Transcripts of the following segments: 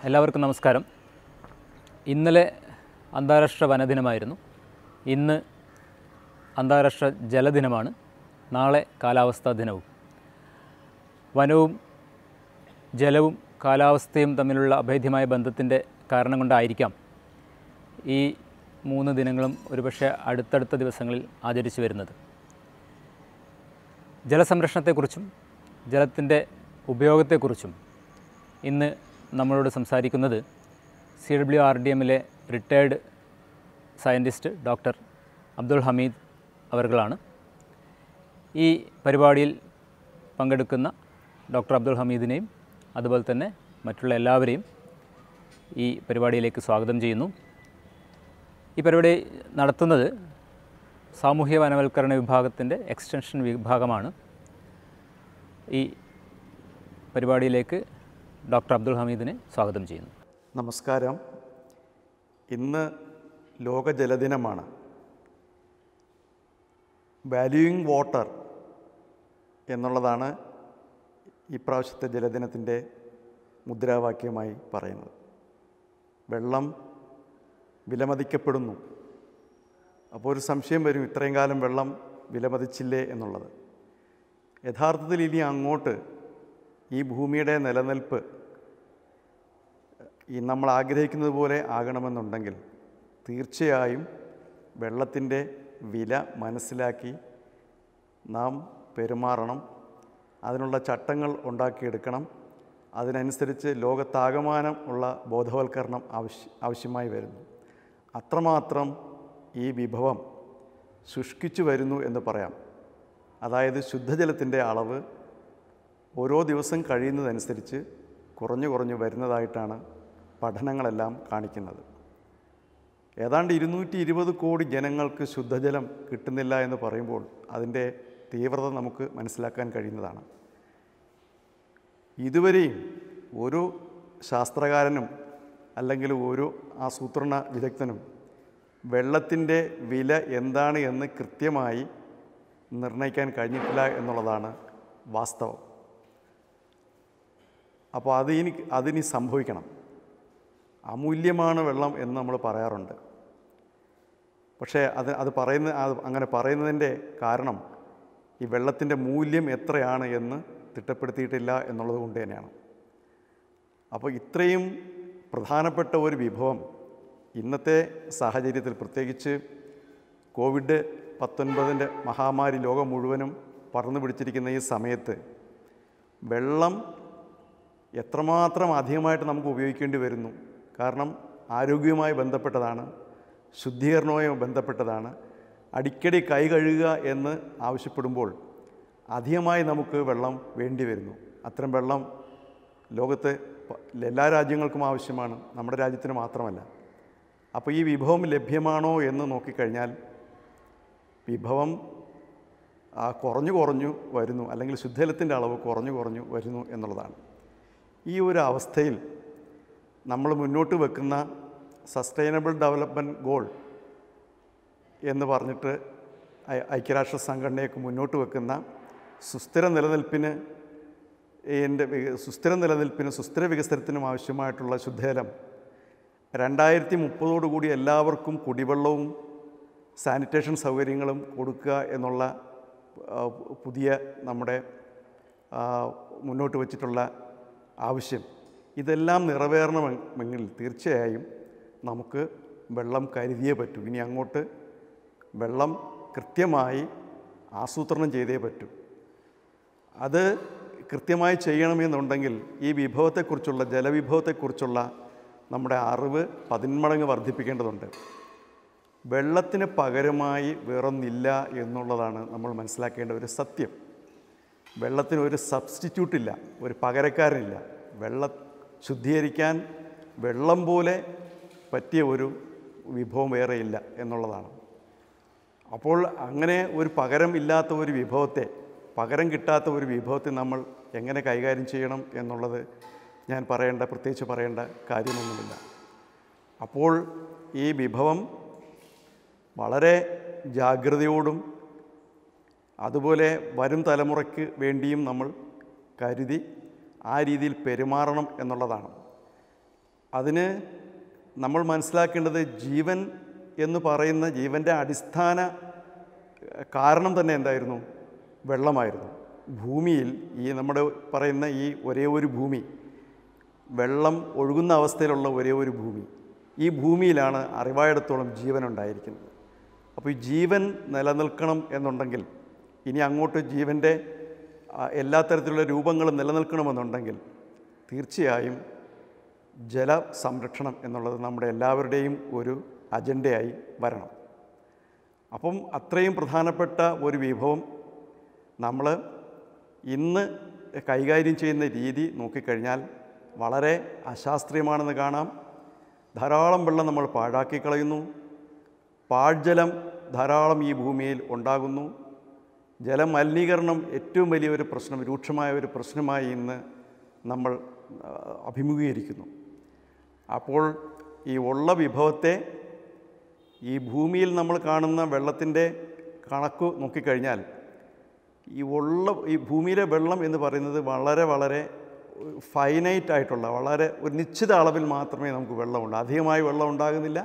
എല്ലാവർക്കും നമസ്കാരം ഇന്നലെ അന്താരാഷ്ട്ര വനദിനമായിരുന്നു ഇന്ന് അന്താരാഷ്ട്ര ജലദിനമാണ് നാളെ കാലാവസ്ഥാ ദിനവും വനവും ജലവും കാലാവസ്ഥയും തമ്മിലുള്ള അഭേദ്യമായ ബന്ധത്തിൻ്റെ കാരണം കൊണ്ടായിരിക്കാം ഈ മൂന്ന് ദിനങ്ങളും ഒരുപക്ഷെ അടുത്തടുത്ത ദിവസങ്ങളിൽ ആചരിച്ചു വരുന്നത് ജലസംരക്ഷണത്തെക്കുറിച്ചും ജലത്തിൻ്റെ ഉപയോഗത്തെക്കുറിച്ചും ഇന്ന് നമ്മളോട് സംസാരിക്കുന്നത് സി ഡബ്ല്യു ആർ ഡി എമ്മിലെ retired scientist doctor Abdul Hamid അവർകളാണ് ഈ പരിപാടിയിൽ പങ്കെടുക്കുന്ന ഡോക്ടർ അബ്ദുൾ ഹമീദിനെയും അതുപോലെ തന്നെ മറ്റുള്ള എല്ലാവരെയും ഈ പരിപാടിയിലേക്ക് സ്വാഗതം ചെയ്യുന്നു ഈ പരിപാടി നടത്തുന്നത് സാമൂഹ്യ വനവൽക്കരണ വിഭാഗത്തിൻ്റെ എക്സ്റ്റൻഷൻ വിഭാഗമാണ് ഈ പരിപാടിയിലേക്ക് ഡോക്ടർ അബ്ദുൾ ഹമീദിനെ സ്വാഗതം ചെയ്യുന്നു നമസ്കാരം ഇന്ന് ലോക ജലദിനമാണ് വാല്യൂയിങ് വാട്ടർ എന്നുള്ളതാണ് ഈ പ്രാവശ്യത്തെ ജലദിനത്തിൻ്റെ മുദ്രാവാക്യമായി പറയുന്നത് വെള്ളം വിലമതിക്കപ്പെടുന്നു അപ്പോൾ ഒരു സംശയം വരും ഇത്രയും കാലം വെള്ളം വിലമതിച്ചില്ലേ എന്നുള്ളത് യഥാർത്ഥത്തിൽ ഇനി അങ്ങോട്ട് ഈ ഭൂമിയുടെ നിലനിൽപ്പ് ഈ നമ്മൾ ആഗ്രഹിക്കുന്നത് പോലെ ആകണമെന്നുണ്ടെങ്കിൽ തീർച്ചയായും വെള്ളത്തിൻ്റെ വില മനസ്സിലാക്കി നാം പെരുമാറണം അതിനുള്ള ചട്ടങ്ങൾ ഉണ്ടാക്കിയെടുക്കണം അതിനനുസരിച്ച് ലോകത്താകമാനം ഉള്ള ബോധവൽക്കരണം ആവശ്യ ആവശ്യമായി വരുന്നു അത്രമാത്രം ഈ വിഭവം ശുഷ്കിച്ചു വരുന്നു എന്ന് പറയാം അതായത് ശുദ്ധജലത്തിൻ്റെ അളവ് ഓരോ ദിവസം കഴിയുന്നതനുസരിച്ച് കുറഞ്ഞു കുറഞ്ഞു വരുന്നതായിട്ടാണ് പഠനങ്ങളെല്ലാം കാണിക്കുന്നത് ഏതാണ്ട് ഇരുന്നൂറ്റി ഇരുപത് കോടി ജനങ്ങൾക്ക് ശുദ്ധജലം കിട്ടുന്നില്ല എന്ന് പറയുമ്പോൾ അതിൻ്റെ തീവ്രത നമുക്ക് മനസ്സിലാക്കാൻ കഴിയുന്നതാണ് ഇതുവരെയും ഒരു ശാസ്ത്രകാരനും അല്ലെങ്കിൽ ഒരു ആസൂത്രണ വിദഗ്ധനും വെള്ളത്തിൻ്റെ വില എന്താണ് എന്ന് കൃത്യമായി നിർണ്ണയിക്കാൻ കഴിഞ്ഞിട്ടില്ല എന്നുള്ളതാണ് വാസ്തവം അപ്പോൾ അത് ഇനി അതിനി സംഭവിക്കണം അമൂല്യമാണ് വെള്ളം എന്ന് നമ്മൾ പറയാറുണ്ട് പക്ഷേ അത് അത് പറയുന്ന അത് അങ്ങനെ പറയുന്നതിൻ്റെ കാരണം ഈ വെള്ളത്തിൻ്റെ മൂല്യം എത്രയാണ് എന്ന് തിട്ടപ്പെടുത്തിയിട്ടില്ല എന്നുള്ളത് കൊണ്ട് തന്നെയാണ് അപ്പോൾ ഇത്രയും പ്രധാനപ്പെട്ട ഒരു വിഭവം ഇന്നത്തെ സാഹചര്യത്തിൽ പ്രത്യേകിച്ച് കോവിഡ് പത്തൊൻപതിൻ്റെ മഹാമാരി ലോകം മുഴുവനും പടർന്നു പിടിച്ചിരിക്കുന്ന ഈ സമയത്ത് വെള്ളം എത്രമാത്രം അധികമായിട്ട് നമുക്ക് ഉപയോഗിക്കേണ്ടി വരുന്നു കാരണം ആരോഗ്യവുമായി ബന്ധപ്പെട്ടതാണ് ശുദ്ധീകരണവുമായി ബന്ധപ്പെട്ടതാണ് അടിക്കടി കൈ കഴുകുക എന്ന് ആവശ്യപ്പെടുമ്പോൾ അധികമായി നമുക്ക് വെള്ളം വേണ്ടി വരുന്നു അത്തരം വെള്ളം ലോകത്തെ പ- എല്ലാ രാജ്യങ്ങൾക്കും ആവശ്യമാണ് നമ്മുടെ രാജ്യത്തിന് മാത്രമല്ല അപ്പോൾ ഈ വിഭവം ലഭ്യമാണോ എന്ന് നോക്കിക്കഴിഞ്ഞാൽ വിഭവം ആ, കുറഞ്ഞു കുറഞ്ഞു വരുന്നു അല്ലെങ്കിൽ ശുദ്ധജലത്തിൻ്റെ അളവ് കുറഞ്ഞു കുറഞ്ഞു വരുന്നു എന്നുള്ളതാണ് ഈ ഒരു അവസ്ഥയിൽ നമ്മൾ മുന്നോട്ട് വെക്കുന്ന സസ്റ്റൈനബിൾ ഡെവലപ്മെൻറ്റ് ഗോൾ എന്ന് പറഞ്ഞിട്ട് ഐ- ഐക്യരാഷ്ട്ര സംഘടനയൊക്കെ മുന്നോട്ട് വെക്കുന്ന സുസ്ഥിര നിലനിൽപ്പിന് എൻ്റെ വി- സുസ്ഥിര നിലനിൽപ്പിന് സുസ്ഥിര വികസനത്തിനും ആവശ്യമായിട്ടുള്ള ശുദ്ധജലം രണ്ടായിരത്തി മുപ്പതോടുകൂടി എല്ലാവർക്കും കുടിവെള്ളവും സാനിറ്റേഷൻ സൗകര്യങ്ങളും കൊടുക്കുക എന്നുള്ള ആ, പുതിയ നമ്മുടെ ആ, മുന്നോട്ട് വച്ചിട്ടുള്ള ആവശ്യം ഇതെല്ലാം നിറവേറണമെങ്കിൽ തീർച്ചയായും നമുക്ക് വെള്ളം കരുതിയേ പറ്റൂ ഇനി അങ്ങോട്ട് വെള്ളം കൃത്യമായി ആസൂത്രണം ചെയ്തേ പറ്റൂ അത് കൃത്യമായി ചെയ്യണമെന്നുണ്ടെങ്കിൽ ഈ വിഭവത്തെക്കുറിച്ചുള്ള ജലവിഭവത്തെക്കുറിച്ചുള്ള നമ്മുടെ അറിവ് പതിന്മടങ്ങ് വർദ്ധിപ്പിക്കേണ്ടതുണ്ട് വെള്ളത്തിന് പകരമായി വേറൊന്നില്ല എന്നുള്ളതാണ് നമ്മൾ മനസ്സിലാക്കേണ്ട ഒരു സത്യം വെള്ളത്തിന് ഒരു സബ്സ്റ്റിറ്റ്യൂട്ട് ഇല്ല ഒരു പകരക്കാരനില്ല വെള്ളം ശുദ്ധീകരിക്കാൻ വെള്ളം പോലെ പറ്റിയ ഒരു വിഭവം വേറെ ഇല്ല എന്നുള്ളതാണ് അപ്പോൾ അങ്ങനെ ഒരു പകരം ഇല്ലാത്ത ഒരു വിഭവത്തെ പകരം കിട്ടാത്ത ഒരു വിഭവത്തെ നമ്മൾ എങ്ങനെ കൈകാര്യം ചെയ്യണം എന്നുള്ളത് ഞാൻ പറയേണ്ട പ്രത്യേകിച്ച് പറയേണ്ട കാര്യമൊന്നുമില്ല അപ്പോൾ ഈ വിഭവം വളരെ ജാഗ്രതയോടും അതുപോലെ വരും തലമുറയ്ക്ക് വേണ്ടിയും നമ്മൾ കരുതി ആ രീതിയിൽ പെരുമാറണം എന്നുള്ളതാണ് അതിന് നമ്മൾ മനസ്സിലാക്കേണ്ടത് ജീവൻ എന്ന് പറയുന്ന ജീവൻ്റെ അടിസ്ഥാന ഏഹ്, കാരണം തന്നെ എന്തായിരുന്നു വെള്ളമായിരുന്നു ഭൂമിയിൽ ഈ നമ്മുടെ പറയുന്ന ഈ ഒരേ ഒരു ഭൂമി വെള്ളം ഒഴുകുന്ന അവസ്ഥയിലുള്ള ഒരേ ഒരു ഭൂമി ഈ ഭൂമിയിലാണ് അറിവായിടത്തോളം ജീവൻ ഉണ്ടായിരിക്കുന്നത് അപ്പോൾ ഈ ജീവൻ നിലനിൽക്കണം എന്നുണ്ടെങ്കിൽ ഇനി അങ്ങോട്ട് ജീവൻ്റെ ആ, എല്ലാ തരത്തിലുള്ള രൂപങ്ങളും നിലനിൽക്കണമെന്നുണ്ടെങ്കിൽ തീർച്ചയായും ജല സംരക്ഷണം എന്നുള്ളത് നമ്മുടെ എല്ലാവരുടെയും ഒരു അജണ്ടയായി വരണം അപ്പം അത്രയും പ്രധാനപ്പെട്ട ഒരു വിഭവം നമ്മൾ ഇന്ന് കൈകാര്യം ചെയ്യുന്ന രീതി നോക്കിക്കഴിഞ്ഞാൽ വളരെ അശാസ്ത്രീയമാണെന്ന് കാണാം ധാരാളം വെള്ളം നമ്മൾ പാഴാക്കി കളയുന്നു പാഴ്ജലം ധാരാളം ഈ ഭൂമിയിൽ ഉണ്ടാകുന്നു ജലമലിനീകരണം ഏറ്റവും വലിയൊരു പ്രശ്നം രൂക്ഷമായ ഒരു പ്രശ്നമായി ഇന്ന് നമ്മൾ ആ, അഭിമുഖീകരിക്കുന്നു അപ്പോൾ ഈ ഉള്ള വിഭവത്തെ ഈ ഭൂമിയിൽ നമ്മൾ കാണുന്ന വെള്ളത്തിൻ്റെ കണക്ക് നോക്കിക്കഴിഞ്ഞാൽ ഈ ഉള്ള ഈ ഭൂമിയിലെ വെള്ളം എന്ന് പറയുന്നത് വളരെ വളരെ ഫൈനൈറ്റ് ആയിട്ടുള്ള വളരെ ഒരു നിശ്ചിത അളവിൽ മാത്രമേ നമുക്ക് വെള്ളമുള്ളൂ അധികമായി വെള്ളം ഉണ്ടാകുന്നില്ല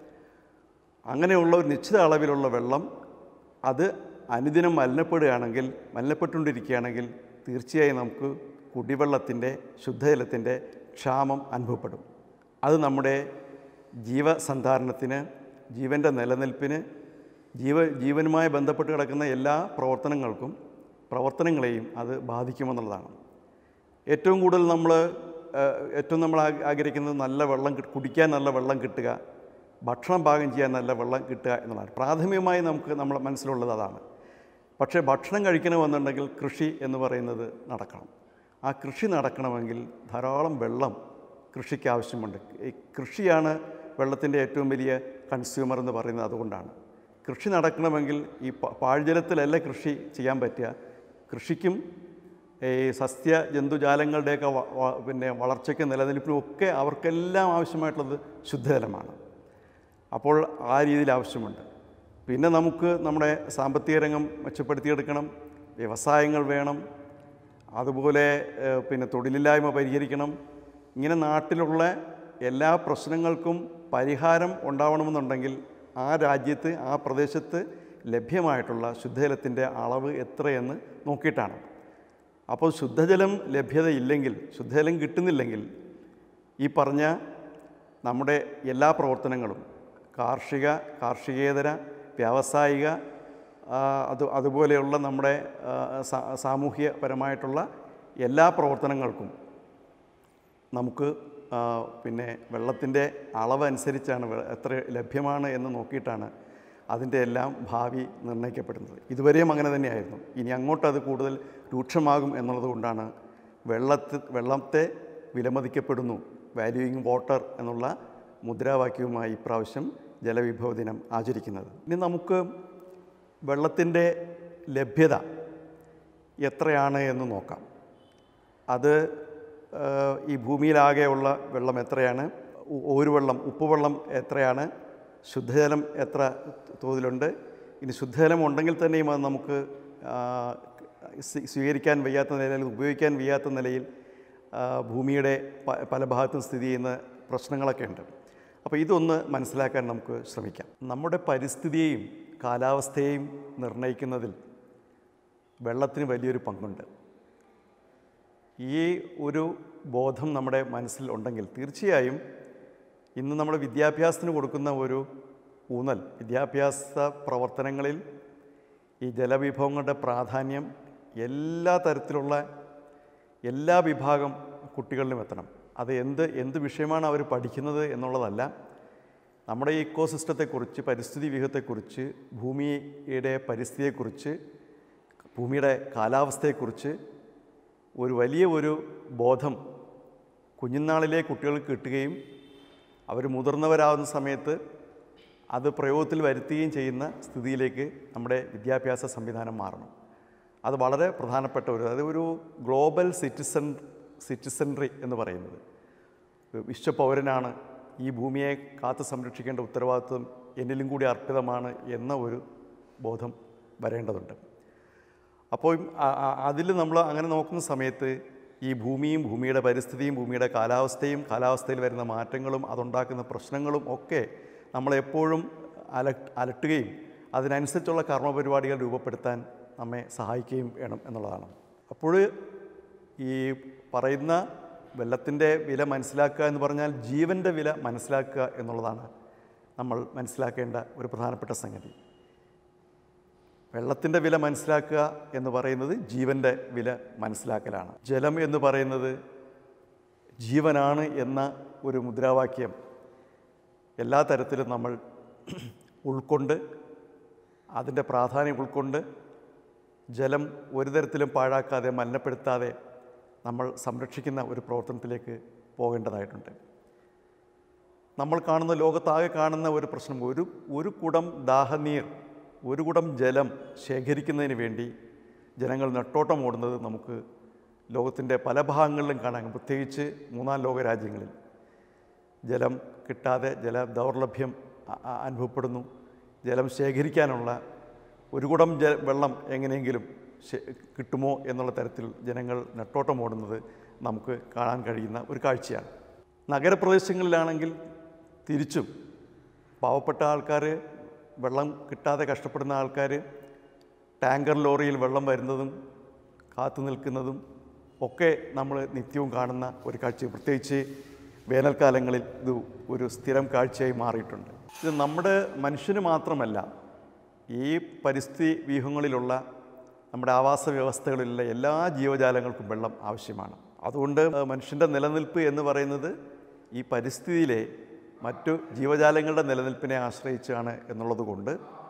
അങ്ങനെയുള്ള ഒരു നിശ്ചിത അളവിലുള്ള വെള്ളം അത് അനുദിനം മലിനപ്പെടുകയാണെങ്കിൽ മലിനപ്പെട്ടുകൊണ്ടിരിക്കുകയാണെങ്കിൽ തീർച്ചയായും നമുക്ക് കുടിവെള്ളത്തിൻ്റെ ശുദ്ധജലത്തിൻ്റെ ക്ഷാമം അനുഭവപ്പെടും അത് നമ്മുടെ ജീവസന്ധാരണത്തിന് ജീവൻ്റെ നിലനിൽപ്പിന് ജീവ ജീവനുമായി ബന്ധപ്പെട്ട് കിടക്കുന്ന എല്ലാ പ്രവർത്തനങ്ങൾക്കും പ്രവർത്തനങ്ങളെയും അത് ബാധിക്കുമെന്നുള്ളതാണ് ഏറ്റവും കൂടുതൽ നമ്മൾ ഏറ്റവും നമ്മൾ ആ- ആഗ്രഹിക്കുന്നത് നല്ല വെള്ളം കി- കുടിക്കാൻ നല്ല വെള്ളം കിട്ടുക ഭക്ഷണം പാകം ചെയ്യാൻ നല്ല വെള്ളം കിട്ടുക എന്നുള്ളതാണ് പ്രാഥമികമായി നമുക്ക് നമ്മളെ മനസ്സിലുള്ളത് അതാണ് പക്ഷേ ഭക്ഷണം കഴിക്കണമെന്നുണ്ടെങ്കിൽ കൃഷി എന്ന് പറയുന്നത് നടക്കണം ആ കൃഷി നടക്കണമെങ്കിൽ ധാരാളം വെള്ളം കൃഷിക്ക് ആവശ്യമുണ്ട് ഈ കൃഷിയാണ് വെള്ളത്തിൻ്റെ ഏറ്റവും വലിയ കൺസ്യൂമർ എന്ന് പറയുന്നത് അതുകൊണ്ടാണ് കൃഷി നടക്കണമെങ്കിൽ ഈ പ- പാഴ്ജലത്തിലല്ല കൃഷി ചെയ്യാൻ പറ്റുക കൃഷിക്കും ഈ സസ്യ ജന്തുജാലങ്ങളുടെയൊക്കെ വ- വ- പിന്നെ വളർച്ചയ്ക്കും നിലനിൽപ്പിനും ഒക്കെ അവർക്കെല്ലാം ആവശ്യമായിട്ടുള്ളത് ശുദ്ധജലമാണ് അപ്പോൾ ആ രീതിയിൽ ആവശ്യമുണ്ട് പിന്നെ നമുക്ക് നമ്മുടെ സാമ്പത്തിക രംഗം മെച്ചപ്പെടുത്തിയെടുക്കണം വ്യവസായങ്ങൾ വേണം അതുപോലെ ഏഹ്, പിന്നെ തൊഴിലില്ലായ്മ പരിഹരിക്കണം ഇങ്ങനെ നാട്ടിലുള്ള എല്ലാ പ്രശ്നങ്ങൾക്കും പരിഹാരം ഉണ്ടാവണമെന്നുണ്ടെങ്കിൽ ആ രാജ്യത്ത് ആ പ്രദേശത്ത് ലഭ്യമായിട്ടുള്ള ശുദ്ധജലത്തിൻ്റെ അളവ് എത്രയെന്ന് നോക്കിയിട്ടാണ് അപ്പോൾ ശുദ്ധജലം ലഭ്യതയില്ലെങ്കിൽ ശുദ്ധജലം കിട്ടുന്നില്ലെങ്കിൽ ഈ പറഞ്ഞ നമ്മുടെ എല്ലാ പ്രവർത്തനങ്ങളും കാർഷിക കാർഷികേതര വ്യാവസായിക ആ, അത് അതുപോലെയുള്ള നമ്മുടെ ആ, സാ- സാമൂഹ്യപരമായിട്ടുള്ള എല്ലാ പ്രവർത്തനങ്ങൾക്കും നമുക്ക് ആ, പിന്നെ വെള്ളത്തിൻ്റെ അളവ് അനുസരിച്ചാണ് വെ- എത്ര ലഭ്യമാണ് എന്ന് നോക്കിയിട്ടാണ് അതിൻ്റെ എല്ലാം ഭാവി നിർണ്ണയിക്കപ്പെടുന്നത് ഇതുവരെയും അങ്ങനെ തന്നെയായിരുന്നു ഇനി അങ്ങോട്ട് അത് കൂടുതൽ രൂക്ഷമാകും എന്നുള്ളത് കൊണ്ടാണ് വെള്ളത്ത് വെള്ളത്തെ വിലമതിക്കപ്പെടുന്നു വാല്യൂയിങ് വാട്ടർ എന്നുള്ള മുദ്രാവാക്യവുമായി ഇപ്രാവശ്യം ജലവിഭവ ദിനം ആചരിക്കുന്നത് ഇനി നമുക്ക് വെള്ളത്തിൻ്റെ ലഭ്യത എത്രയാണ് എന്ന് നോക്കാം അത് ഏഹ്, ഈ ഭൂമിയിലാകെയുള്ള വെള്ളം എത്രയാണ് ഉ- ഒരു വെള്ളം ഉപ്പുവെള്ളം എത്രയാണ് ശുദ്ധജലം എത്ര തോതിലുണ്ട് ഇനി ശുദ്ധജലം ഉണ്ടെങ്കിൽ തന്നെയും അത് നമുക്ക് ആ, സ്വീ- സ്വീകരിക്കാൻ വയ്യാത്ത നിലയിൽ ഉപയോഗിക്കാൻ വയ്യാത്ത നിലയിൽ ആ, ഭൂമിയുടെ പ- പല ഭാഗത്തും സ്ഥിതി ചെയ്യുന്ന പ്രശ്നങ്ങളൊക്കെ ഉണ്ട് അപ്പോൾ ഇതൊന്ന് മനസ്സിലാക്കാൻ നമുക്ക് ശ്രമിക്കാം നമ്മുടെ പരിസ്ഥിതിയെയും കാലാവസ്ഥയെയും നിർണ്ണയിക്കുന്നതിൽ വെള്ളത്തിന് വലിയൊരു പങ്കുണ്ട് ഈ ഒരു ബോധം നമ്മുടെ മനസ്സിൽ ഉണ്ടെങ്കിൽ തീർച്ചയായും ഇന്ന് നമ്മുടെ വിദ്യാഭ്യാസത്തിന് കൊടുക്കുന്ന ഒരു ഊന്നൽ വിദ്യാഭ്യാസ പ്രവർത്തനങ്ങളിൽ ഈ ജലവിഭവങ്ങളുടെ പ്രാധാന്യം എല്ലാ തരത്തിലുള്ള എല്ലാ വിഭാഗം കുട്ടികളിലും എത്തണം അത് എന്ത് എന്ത് വിഷയമാണ് അവർ പഠിക്കുന്നത് എന്നുള്ളതല്ല നമ്മുടെ ഈ ഇക്കോസിസ്റ്റത്തെക്കുറിച്ച് പരിസ്ഥിതി വ്യൂഹത്തെക്കുറിച്ച് ഭൂമിയുടെ പരിസ്ഥിതിയെക്കുറിച്ച് ഭൂമിയുടെ കാലാവസ്ഥയെക്കുറിച്ച് ഒരു വലിയ ഒരു ബോധം കുഞ്ഞുനാളിലെ കുട്ടികൾക്ക് കിട്ടുകയും അവർ മുതിർന്നവരാകുന്ന സമയത്ത് അത് പ്രയോഗത്തിൽ വരുത്തുകയും ചെയ്യുന്ന സ്ഥിതിയിലേക്ക് നമ്മുടെ വിദ്യാഭ്യാസ സംവിധാനം മാറണം അത് വളരെ പ്രധാനപ്പെട്ട ഒരു അത് ഒരു ഗ്ലോബൽ സിറ്റിസൺ സിറ്റിസൺറി എന്ന് പറയുന്നത് വിശ്വപൗരനാണ് ഈ ഭൂമിയെ കാത്തു സംരക്ഷിക്കേണ്ട ഉത്തരവാദിത്വം എന്നിലും കൂടി അർപ്പിതമാണ് എന്ന ഒരു ബോധം വരേണ്ടതുണ്ട് അപ്പോൾ അതിൽ നമ്മൾ അങ്ങനെ നോക്കുന്ന സമയത്ത് ഈ ഭൂമിയും ഭൂമിയുടെ പരിസ്ഥിതിയും ഭൂമിയുടെ കാലാവസ്ഥയും കാലാവസ്ഥയിൽ വരുന്ന മാറ്റങ്ങളും അതുണ്ടാക്കുന്ന പ്രശ്നങ്ങളും ഒക്കെ നമ്മളെപ്പോഴും അല അലട്ടുകയും അതിനനുസരിച്ചുള്ള കർമ്മപരിപാടികൾ രൂപപ്പെടുത്താൻ നമ്മെ സഹായിക്കുകയും വേണം എന്നുള്ളതാണ് അപ്പോൾ ഈ പറയുന്ന വെള്ളത്തിൻ്റെ വില മനസ്സിലാക്കുക എന്ന് പറഞ്ഞാൽ ജീവൻ്റെ വില മനസ്സിലാക്കുക എന്നുള്ളതാണ് നമ്മൾ മനസ്സിലാക്കേണ്ട ഒരു പ്രധാനപ്പെട്ട സംഗതി വെള്ളത്തിൻ്റെ വില മനസ്സിലാക്കുക എന്ന് പറയുന്നത് ജീവൻ്റെ വില മനസ്സിലാക്കലാണ് ജലം എന്ന് പറയുന്നത് ജീവനാണ് എന്ന ഒരു മുദ്രാവാക്യം എല്ലാ തരത്തിലും നമ്മൾ ഉൾക്കൊണ്ട് അതിൻ്റെ പ്രാധാന്യം ഉൾക്കൊണ്ട് ജലം ഒരു തരത്തിലും പാഴാക്കാതെ മലിനപ്പെടുത്താതെ നമ്മൾ സംരക്ഷിക്കുന്ന ഒരു പ്രവർത്തനത്തിലേക്ക് പോകേണ്ടതായിട്ടുണ്ട് നമ്മൾ കാണുന്ന ലോകത്താകെ കാണുന്ന ഒരു പ്രശ്നം ഒരു ഒരു കുടം ദാഹനീർ ഒരു കുടം ജലം ശേഖരിക്കുന്നതിന് വേണ്ടി ജനങ്ങൾ നെട്ടോട്ടം ഓടുന്നത് നമുക്ക് ലോകത്തിൻ്റെ പല ഭാഗങ്ങളിലും കാണാൻ പ്രത്യേകിച്ച് മൂന്നാം ലോക രാജ്യങ്ങളിൽ ജലം കിട്ടാതെ ജല ദൗർലഭ്യം അ- അ- അനുഭവപ്പെടുന്നു ജലം ശേഖരിക്കാനുള്ള ഒരു കുടം ജ വെള്ളം എങ്ങനെയെങ്കിലും ശേ- കിട്ടുമോ എന്നുള്ള തരത്തിൽ ജനങ്ങൾ നെട്ടോട്ടം ഓടുന്നത് നമുക്ക് കാണാൻ കഴിയുന്ന ഒരു കാഴ്ചയാണ് നഗരപ്രദേശങ്ങളിലാണെങ്കിൽ തിരിച്ചും പാവപ്പെട്ട ആൾക്കാർ വെള്ളം കിട്ടാതെ കഷ്ടപ്പെടുന്ന ആൾക്കാർ ടാങ്കർ ലോറിയിൽ വെള്ളം വരുന്നതും കാത്തു നിൽക്കുന്നതും ഒക്കെ നമ്മൾ നിത്യവും കാണുന്ന ഒരു കാഴ്ച പ്രത്യേകിച്ച് വേനൽക്കാലങ്ങളിൽ ഇത് ഒരു സ്ഥിരം കാഴ്ചയായി മാറിയിട്ടുണ്ട് ഇത് നമ്മുടെ മനുഷ്യന് മാത്രമല്ല ഈ പരിസ്ഥിതി വ്യൂഹങ്ങളിലുള്ള നമ്മുടെ ആവാസ വ്യവസ്ഥകളിലുള്ള എല്ലാ ജീവജാലങ്ങൾക്കും വെള്ളം ആവശ്യമാണ് അതുകൊണ്ട് മനുഷ്യൻ്റെ നിലനിൽപ്പ് എന്ന് പറയുന്നത് ഈ പരിസ്ഥിതിയിലെ മറ്റു ജീവജാലങ്ങളുടെ നിലനിൽപ്പിനെ ആശ്രയിച്ചാണ് എന്നുള്ളത് കൊണ്ട്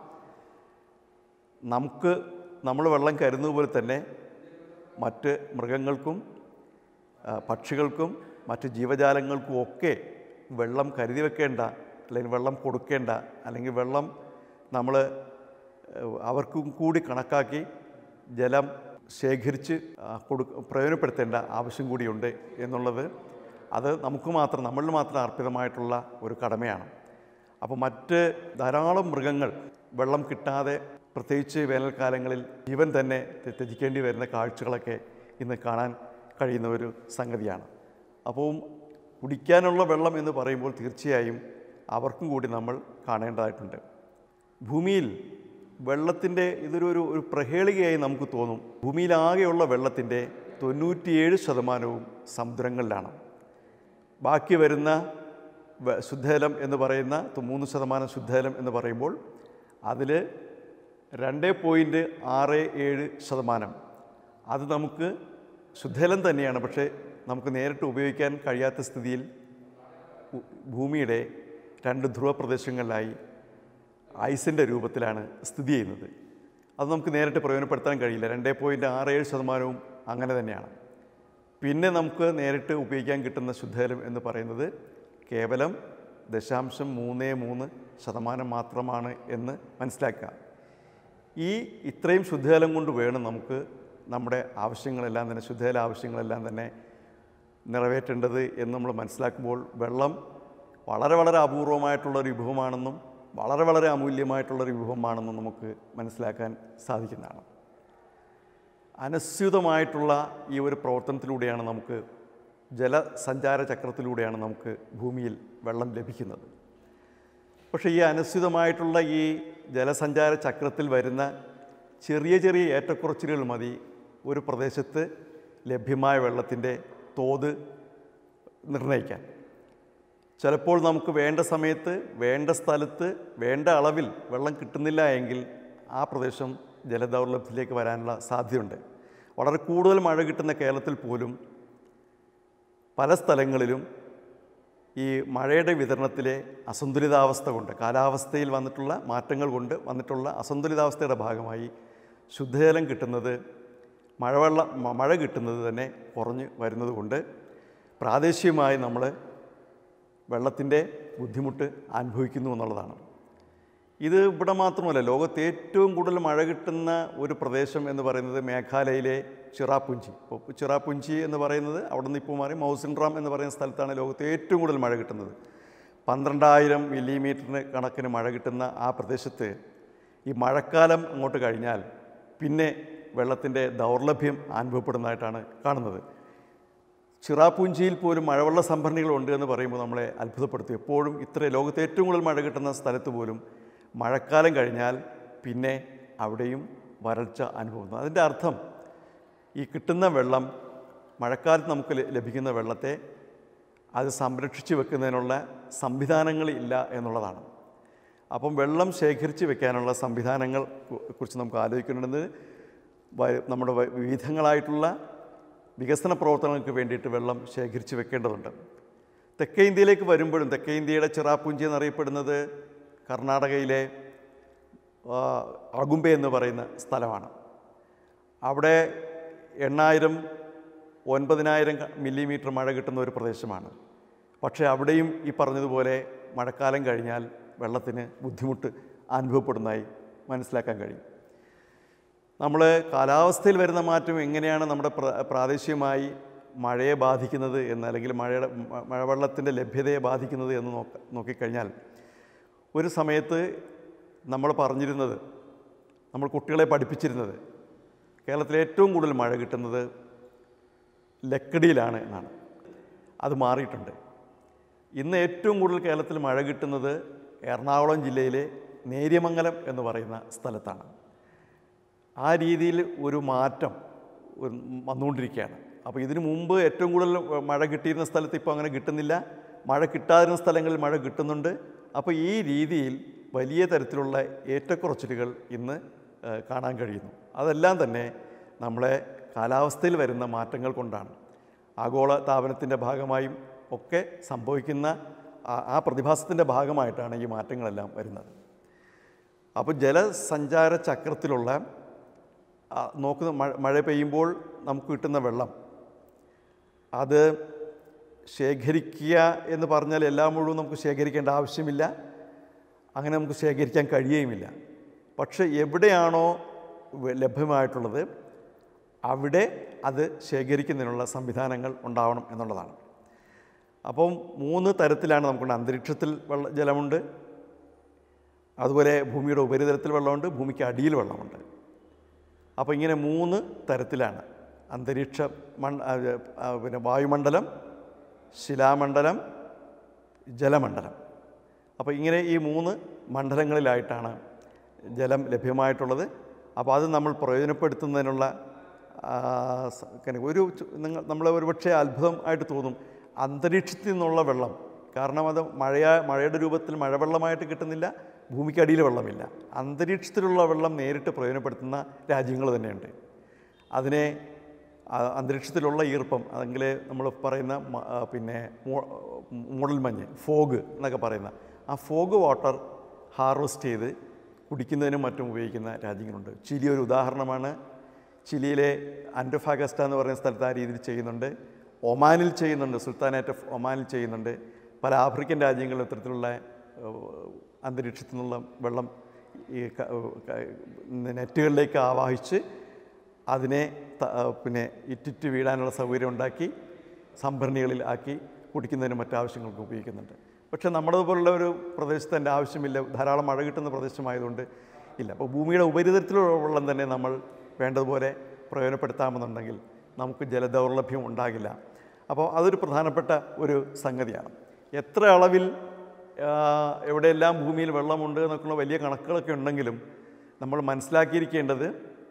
നമുക്ക് നമ്മൾ വെള്ളം കരുതുന്നത് പോലെ തന്നെ മറ്റ് മൃഗങ്ങൾക്കും ആ, പക്ഷികൾക്കും മറ്റ് ജീവജാലങ്ങൾക്കും ഒക്കെ വെള്ളം കരുതി വെക്കേണ്ട അല്ലെങ്കിൽ വെള്ളം കൊടുക്കേണ്ട അല്ലെങ്കിൽ വെള്ളം നമ്മൾ അവർക്കും കൂടി കണക്കാക്കി ജലം ശേഖരിച്ച് ആ, കൊടു പ്രയോജനപ്പെടുത്തേണ്ട ആവശ്യം കൂടിയുണ്ട് എന്നുള്ളത് അത് നമുക്ക് മാത്രം നമ്മളിൽ മാത്രം അർപ്പിതമായിട്ടുള്ള ഒരു കടമയാണ് അപ്പോൾ മറ്റ് ധാരാളം മൃഗങ്ങൾ വെള്ളം കിട്ടാതെ പ്രത്യേകിച്ച് വേനൽക്കാലങ്ങളിൽ ജീവൻ തന്നെ ത്യ- ത്യജിക്കേണ്ടി വരുന്ന കാഴ്ചകളൊക്കെ ഇന്ന് കാണാൻ കഴിയുന്ന ഒരു സംഗതിയാണ് അപ്പോൾ കുടിക്കാനുള്ള വെള്ളം എന്ന് പറയുമ്പോൾ തീർച്ചയായും അവർക്കും കൂടി നമ്മൾ കാണേണ്ടതായിട്ടുണ്ട് ഭൂമിയിൽ വെള്ളത്തിൻ്റെ ഇതൊരു ഒരു ഒരു പ്രഹേളികയായി നമുക്ക് തോന്നും ഭൂമിയിലാകെയുള്ള വെള്ളത്തിൻ്റെ തൊണ്ണൂറ്റിയേഴ് ശതമാനവും സമുദ്രങ്ങളിലാണ് ബാക്കി വരുന്ന വ- ശുദ്ധജലം എന്ന് പറയുന്ന തൊ- മൂന്ന് ശതമാനം ശുദ്ധജലം എന്ന് പറയുമ്പോൾ അതിൽ രണ്ട് പോയിൻറ്റ് ആറ് ഏഴ് ശതമാനം അത് നമുക്ക് ശുദ്ധജലം തന്നെയാണ് പക്ഷേ നമുക്ക് നേരിട്ട് ഉപയോഗിക്കാൻ കഴിയാത്ത സ്ഥിതിയിൽ ഉ- ഭൂമിയുടെ രണ്ട് ധ്രുവ പ്രദേശങ്ങളിലായി ഐസിൻ്റെ രൂപത്തിലാണ് സ്ഥിതി ചെയ്യുന്നത് അത് നമുക്ക് നേരിട്ട് പ്രയോജനപ്പെടുത്താൻ കഴിയില്ല രണ്ട് പോയിൻറ്റ് ആറ് ഏഴ് ശതമാനവും അങ്ങനെ തന്നെയാണ് പിന്നെ നമുക്ക് നേരിട്ട് ഉപയോഗിക്കാൻ കിട്ടുന്ന ശുദ്ധജലം എന്ന് പറയുന്നത് കേവലം ദശാംശം മൂന്ന് മൂന്ന് ശതമാനം മാത്രമാണ് എന്ന് മനസ്സിലാക്കുക ഈ ഇത്രയും ശുദ്ധജലം കൊണ്ട് വേണം നമുക്ക് നമ്മുടെ ആവശ്യങ്ങളെല്ലാം തന്നെ ശുദ്ധജല ആവശ്യങ്ങളെല്ലാം തന്നെ നിറവേറ്റേണ്ടത് എന്ന് നമ്മൾ മനസ്സിലാക്കുമ്പോൾ വെള്ളം വളരെ വളരെ അപൂർവമായിട്ടുള്ള ഒരു വിഭവമാണെന്നും വളരെ വളരെ അമൂല്യമായിട്ടുള്ള ഒരു വിഭവമാണെന്നും നമുക്ക് മനസ്സിലാക്കാൻ സാധിക്കുന്നതാണ് അനസ്യൂതമായിട്ടുള്ള ഈ ഒരു പ്രവർത്തനത്തിലൂടെയാണ് നമുക്ക് ജലസഞ്ചാര ചക്രത്തിലൂടെയാണ് നമുക്ക് ഭൂമിയിൽ വെള്ളം ലഭിക്കുന്നത് പക്ഷേ ഈ അനസ്യൂതമായിട്ടുള്ള ഈ ജലസഞ്ചാര ചക്രത്തിൽ വരുന്ന ചെറിയ ചെറിയ ഏറ്റക്കുറച്ചിലുകൾ മതി ഒരു പ്രദേശത്ത് ലഭ്യമായ വെള്ളത്തിൻ്റെ തോത് നിർണ്ണയിക്കാൻ ചിലപ്പോൾ നമുക്ക് വേണ്ട സമയത്ത് വേണ്ട സ്ഥലത്ത് വേണ്ട അളവിൽ വെള്ളം കിട്ടുന്നില്ല എങ്കിൽ ആ പ്രദേശം ജലദൗർലഭ്യത്തിലേക്ക് വരാനുള്ള സാധ്യതയുണ്ട് വളരെ കൂടുതൽ മഴ കിട്ടുന്ന കേരളത്തിൽ പോലും പല സ്ഥലങ്ങളിലും ഈ മഴയുടെ വിതരണത്തിലെ അസന്തുലിതാവസ്ഥ കൊണ്ട് കാലാവസ്ഥയിൽ വന്നിട്ടുള്ള മാറ്റങ്ങൾ കൊണ്ട് വന്നിട്ടുള്ള അസന്തുലിതാവസ്ഥയുടെ ഭാഗമായി ശുദ്ധജലം കിട്ടുന്നത് മഴവെള്ളം മ- മഴ കിട്ടുന്നത് തന്നെ കുറഞ്ഞ് വരുന്നത് കൊണ്ട് പ്രാദേശികമായി നമ്മൾ വെള്ളത്തിൻ്റെ ബുദ്ധിമുട്ട് അനുഭവിക്കുന്നു എന്നുള്ളതാണ് ഇത് ഇവിടെ മാത്രമല്ല ലോകത്ത് ഏറ്റവും കൂടുതൽ മഴ കിട്ടുന്ന ഒരു പ്രദേശം എന്ന് പറയുന്നത് മേഘാലയയിലെ ചിറാപുഞ്ചി ഇപ്പോൾ ചിറാപുഞ്ചി എന്ന് പറയുന്നത് അവിടെ നിന്ന് ഇപ്പോൾ മാറി മൗസിൻഡ്രാം എന്ന് പറയുന്ന സ്ഥലത്താണ് ലോകത്ത് ഏറ്റവും കൂടുതൽ മഴ കിട്ടുന്നത് പന്ത്രണ്ടായിരം മില്ലിമീറ്ററിന് കണക്കിന് മഴ കിട്ടുന്ന ആ പ്രദേശത്ത് ഈ മഴക്കാലം അങ്ങോട്ട് കഴിഞ്ഞാൽ പിന്നെ വെള്ളത്തിൻ്റെ ദൗർലഭ്യം അനുഭവപ്പെടുന്നതായിട്ടാണ് കാണുന്നത് ചിറാപൂഞ്ചിയിൽ പോലും മഴവെള്ള സംഭരണികളുണ്ട് എന്ന് പറയുമ്പോൾ നമ്മളെ അത്ഭുതപ്പെടുത്തും എപ്പോഴും ഇത്ര ലോകത്ത് ഏറ്റവും കൂടുതൽ മഴ കിട്ടുന്ന സ്ഥലത്ത് പോലും മഴക്കാലം കഴിഞ്ഞാൽ പിന്നെ അവിടെയും വരൾച്ച അനുഭവപ്പെടുന്നു അതിൻ്റെ അർത്ഥം ഈ കിട്ടുന്ന വെള്ളം മഴക്കാലത്ത് നമുക്ക് ല- ലഭിക്കുന്ന വെള്ളത്തെ അത് സംരക്ഷിച്ച് വെക്കുന്നതിനുള്ള സംവിധാനങ്ങളില്ല എന്നുള്ളതാണ് അപ്പം വെള്ളം ശേഖരിച്ച് വെക്കാനുള്ള സംവിധാനങ്ങൾ കു- കുറിച്ച് നമുക്ക് ആലോചിക്കേണ്ടത് വ- നമ്മുടെ വ- വിവിധങ്ങളായിട്ടുള്ള വികസന പ്രവർത്തനങ്ങൾക്ക് വേണ്ടിയിട്ട് വെള്ളം ശേഖരിച്ച് വെക്കേണ്ടതുണ്ട് തെക്കേ ഇന്ത്യയിലേക്ക് വരുമ്പോഴും തെക്കേ ഇന്ത്യയുടെ ചിറാപ്പുഞ്ചി എന്നറിയപ്പെടുന്നത് കർണാടകയിലെ ആ, അഗുംബെ എന്ന് പറയുന്ന സ്ഥലമാണ് അവിടെ എണ്ണായിരം ഒൻപതിനായിരം മില്ലിമീറ്റർ മഴ കിട്ടുന്ന ഒരു പ്രദേശമാണ് പക്ഷേ അവിടെയും ഈ പറഞ്ഞതുപോലെ മഴക്കാലം കഴിഞ്ഞാൽ വെള്ളത്തിന് ബുദ്ധിമുട്ട് അനുഭവപ്പെടുന്നതായി മനസ്സിലാക്കാൻ കഴിയും നമ്മൾ കാലാവസ്ഥയിൽ വരുന്ന മാറ്റം എങ്ങനെയാണ് നമ്മുടെ പ്ര- പ്രാദേശികമായി മഴയെ ബാധിക്കുന്നത് എന്ന് അല്ലെങ്കിൽ മഴയുടെ മ- മഴവെള്ളത്തിൻ്റെ ലഭ്യതയെ ബാധിക്കുന്നത് എന്ന് നോക്ക നോക്കിക്കഴിഞ്ഞാൽ ഒരു സമയത്ത് നമ്മൾ പറഞ്ഞിരുന്നത് നമ്മൾ കുട്ടികളെ പഠിപ്പിച്ചിരുന്നത് കേരളത്തിൽ ഏറ്റവും കൂടുതൽ മഴ കിട്ടുന്നത് ലക്കടിയിലാണ് എന്നാണ് അത് മാറിയിട്ടുണ്ട് ഇന്ന് ഏറ്റവും കൂടുതൽ കേരളത്തിൽ മഴ കിട്ടുന്നത് എറണാകുളം ജില്ലയിലെ നേര്യമംഗലം എന്ന് പറയുന്ന സ്ഥലത്താണ് ആ രീതിയിൽ ഒരു മാറ്റം ഒരു വന്നുകൊണ്ടിരിക്കുകയാണ് അപ്പോൾ ഇതിനു മുമ്പ് ഏറ്റവും കൂടുതൽ മഴ കിട്ടിയിരുന്ന സ്ഥലത്ത് ഇപ്പോൾ അങ്ങനെ കിട്ടുന്നില്ല മഴ കിട്ടാതിരുന്ന സ്ഥലങ്ങളിൽ മഴ കിട്ടുന്നുണ്ട് അപ്പോൾ ഈ രീതിയിൽ വലിയ തരത്തിലുള്ള ഏറ്റക്കുറച്ചിലുകൾ ഇന്ന് ഏഹ്, കാണാൻ കഴിയുന്നു അതെല്ലാം തന്നെ നമ്മളെ കാലാവസ്ഥയിൽ വരുന്ന മാറ്റങ്ങൾ കൊണ്ടാണ് ആഗോള താപനത്തിൻ്റെ ഭാഗമായും ഒക്കെ സംഭവിക്കുന്ന ആ- ആ പ്രതിഭാസത്തിൻ്റെ ഭാഗമായിട്ടാണ് ഈ മാറ്റങ്ങളെല്ലാം വരുന്നത് അപ്പോൾ ജലസഞ്ചാര ചക്രത്തിലുള്ള ആ, നോക്കുന്ന മഴ മഴ പെയ്യുമ്പോൾ നമുക്ക് കിട്ടുന്ന വെള്ളം അത് ശേഖരിക്കുക എന്ന് പറഞ്ഞാൽ എല്ലാം മുഴുവൻ നമുക്ക് ശേഖരിക്കേണ്ട ആവശ്യമില്ല അങ്ങനെ നമുക്ക് ശേഖരിക്കാൻ കഴിയുകയുമില്ല പക്ഷേ എവിടെയാണോ വെ- ലഭ്യമായിട്ടുള്ളത് അവിടെ അത് ശേഖരിക്കുന്നതിനുള്ള സംവിധാനങ്ങൾ ഉണ്ടാവണം എന്നുള്ളതാണ് അപ്പം മൂന്ന് തരത്തിലാണ് നമുക്കുണ്ട് അന്തരീക്ഷത്തിൽ വെള്ള ജലമുണ്ട് അതുപോലെ ഭൂമിയുടെ ഉപരിതലത്തിൽ വെള്ളമുണ്ട് ഭൂമിക്ക് അടിയിൽ വെള്ളമുണ്ട് അപ്പോൾ ഇങ്ങനെ മൂന്ന് തരത്തിലാണ് അന്തരീക്ഷ മൺ ആ, ആ, പിന്നെ വായുമണ്ഡലം ശിലാമണ്ഡലം ജലമണ്ഡലം അപ്പോൾ ഇങ്ങനെ ഈ മൂന്ന് മണ്ഡലങ്ങളിലായിട്ടാണ് ജലം ലഭ്യമായിട്ടുള്ളത് അപ്പോൾ അത് നമ്മൾ പ്രയോജനപ്പെടുത്തുന്നതിനുള്ള ആ, സ- പിന്നെ ഒരു ചു- നിങ്ങൾ നമ്മളെ ഒരുപക്ഷെ അത്ഭുതം ആയിട്ട് തോന്നും അന്തരീക്ഷത്തിൽ നിന്നുള്ള വെള്ളം കാരണം അത് മഴയ മഴയുടെ രൂപത്തിൽ മഴവെള്ളമായിട്ട് കിട്ടുന്നില്ല ഭൂമിക്കടിയിൽ വെള്ളമില്ല അന്തരീക്ഷത്തിലുള്ള വെള്ളം നേരിട്ട് പ്രയോജനപ്പെടുത്തുന്ന രാജ്യങ്ങൾ തന്നെയുണ്ട് അതിനെ ആ, അന്തരീക്ഷത്തിലുള്ള ഈർപ്പം അല്ലെങ്കിൽ നമ്മൾ പറയുന്ന മ- ആ, പിന്നെ മൂ- മൂടൽമഞ്ഞ് ഫോഗ് എന്നൊക്കെ പറയുന്ന ആ ഫോഗ് വാട്ടർ ഹാർവസ്റ്റ് ചെയ്ത് കുടിക്കുന്നതിനും മറ്റും ഉപയോഗിക്കുന്ന രാജ്യങ്ങളുണ്ട് ചിലി ഒരു ഉദാഹരണമാണ് ചിലിയിലെ ആൻഡോഫാഗസ്റ്റ എന്ന് പറയുന്ന സ്ഥലത്ത് ആ രീതിയിൽ ചെയ്യുന്നുണ്ട് ഒമാനിൽ ചെയ്യുന്നുണ്ട് സുൽത്താനേറ്റ് ഓഫ് ഒമാനിൽ ചെയ്യുന്നുണ്ട് പല ആഫ്രിക്കൻ രാജ്യങ്ങളിലും ഇത്തരത്തിലുള്ള ഏഹ്, അന്തരീക്ഷത്തിൽ നിന്നുള്ള വെള്ളം ഈ ക- ക- നെറ്റുകളിലേക്ക് ആവാഹിച്ച് അതിനെ ത- ആ, പിന്നെ ഇറ്റിറ്റ് വീഴാനുള്ള സൗകര്യം ഉണ്ടാക്കി സംഭരണികളിൽ ആക്കി കുടിക്കുന്നതിനും മറ്റാവശ്യങ്ങൾക്കും ഉപയോഗിക്കുന്നുണ്ട് പക്ഷേ നമ്മുടെ പോലുള്ള ഒരു പ്രദേശത്ത് എൻ്റെ ആവശ്യമില്ല ധാരാളം മഴ കിട്ടുന്ന പ്രദേശമായതുകൊണ്ട് ഇല്ല അപ്പോൾ ഭൂമിയുടെ ഉപരിതലത്തിലുള്ള വെള്ളം തന്നെ നമ്മൾ വേണ്ടതുപോലെ പ്രയോജനപ്പെടുത്താമെന്നുണ്ടെങ്കിൽ നമുക്ക് ജലദൗർലഭ്യം ഉണ്ടാകില്ല അപ്പോൾ അതൊരു പ്രധാനപ്പെട്ട ഒരു സംഗതിയാണ് എത്ര അളവിൽ ആ, എവിടെയെല്ലാം ഭൂമിയിൽ വെള്ളമുണ്ട് എന്നൊക്കെയുള്ള വലിയ കണക്കുകളൊക്കെ ഉണ്ടെങ്കിലും നമ്മൾ മനസ്സിലാക്കിയിരിക്കേണ്ടത്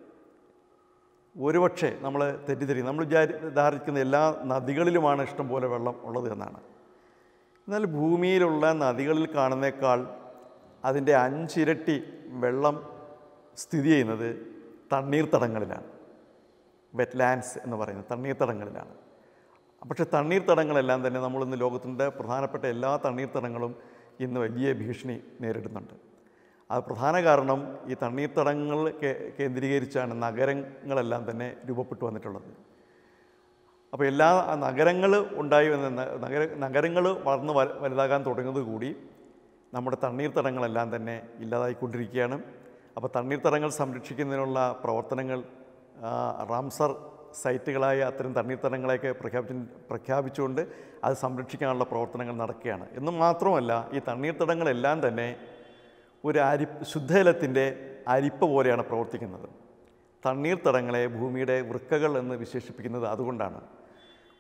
ഒരുപക്ഷെ നമ്മൾ തെറ്റിദ്ധരിക്കും നമ്മൾ വിചാരി ധാരിക്കുന്ന എല്ലാ നദികളിലുമാണ് ഇഷ്ടംപോലെ വെള്ളം ഉള്ളത് എന്നാണ് എന്നാൽ ഭൂമിയിലുള്ള നദികളിൽ കാണുന്നേക്കാൾ അതിൻ്റെ അഞ്ചിരട്ടി വെള്ളം സ്ഥിതി ചെയ്യുന്നത് തണ്ണീർത്തടങ്ങളിലാണ് വെറ്റ്ലാൻഡ്സ് എന്ന് പറയുന്നത് തണ്ണീർത്തടങ്ങളിലാണ് പക്ഷേ തണ്ണീർത്തടങ്ങളെല്ലാം തന്നെ നമ്മളിന്ന് ലോകത്തിൻ്റെ പ്രധാനപ്പെട്ട എല്ലാ തണ്ണീർത്തടങ്ങളും ഇന്ന് വലിയ ഭീഷണി നേരിടുന്നുണ്ട് അത് പ്രധാന കാരണം ഈ തണ്ണീർത്തടങ്ങൾ കേ- കേന്ദ്രീകരിച്ചാണ് നഗരങ്ങളെല്ലാം തന്നെ രൂപപ്പെട്ടു വന്നിട്ടുള്ളത് അപ്പോൾ എല്ലാ നഗരങ്ങൾ ഉണ്ടായി വന്ന ന- നഗര നഗരങ്ങൾ വളർന്ന് വ- വലുതാകാൻ തുടങ്ങുന്നത് കൂടി നമ്മുടെ തണ്ണീർത്തടങ്ങളെല്ലാം തന്നെ ഇല്ലാതായിക്കൊണ്ടിരിക്കുകയാണ് അപ്പോൾ തണ്ണീർത്തടങ്ങൾ സംരക്ഷിക്കുന്നതിനുള്ള പ്രവർത്തനങ്ങൾ ആ, റാംസർ സൈറ്റുകളായ അത്തരം തണ്ണീർത്തടങ്ങളെയൊക്കെ പ്രഖ്യാപിച്ചു പ്രഖ്യാപിച്ചുകൊണ്ട് അത് സംരക്ഷിക്കാനുള്ള പ്രവർത്തനങ്ങൾ നടക്കുകയാണ് എന്ന് മാത്രമല്ല ഈ തണ്ണീർത്തടങ്ങളെല്ലാം തന്നെ ഒരു അരി ശുദ്ധജലത്തിൻ്റെ അരിപ്പ പോലെയാണ് പ്രവർത്തിക്കുന്നത് തണ്ണീർത്തടങ്ങളെ ഭൂമിയുടെ വൃക്കകൾ എന്ന് വിശേഷിപ്പിക്കുന്നത് അതുകൊണ്ടാണ്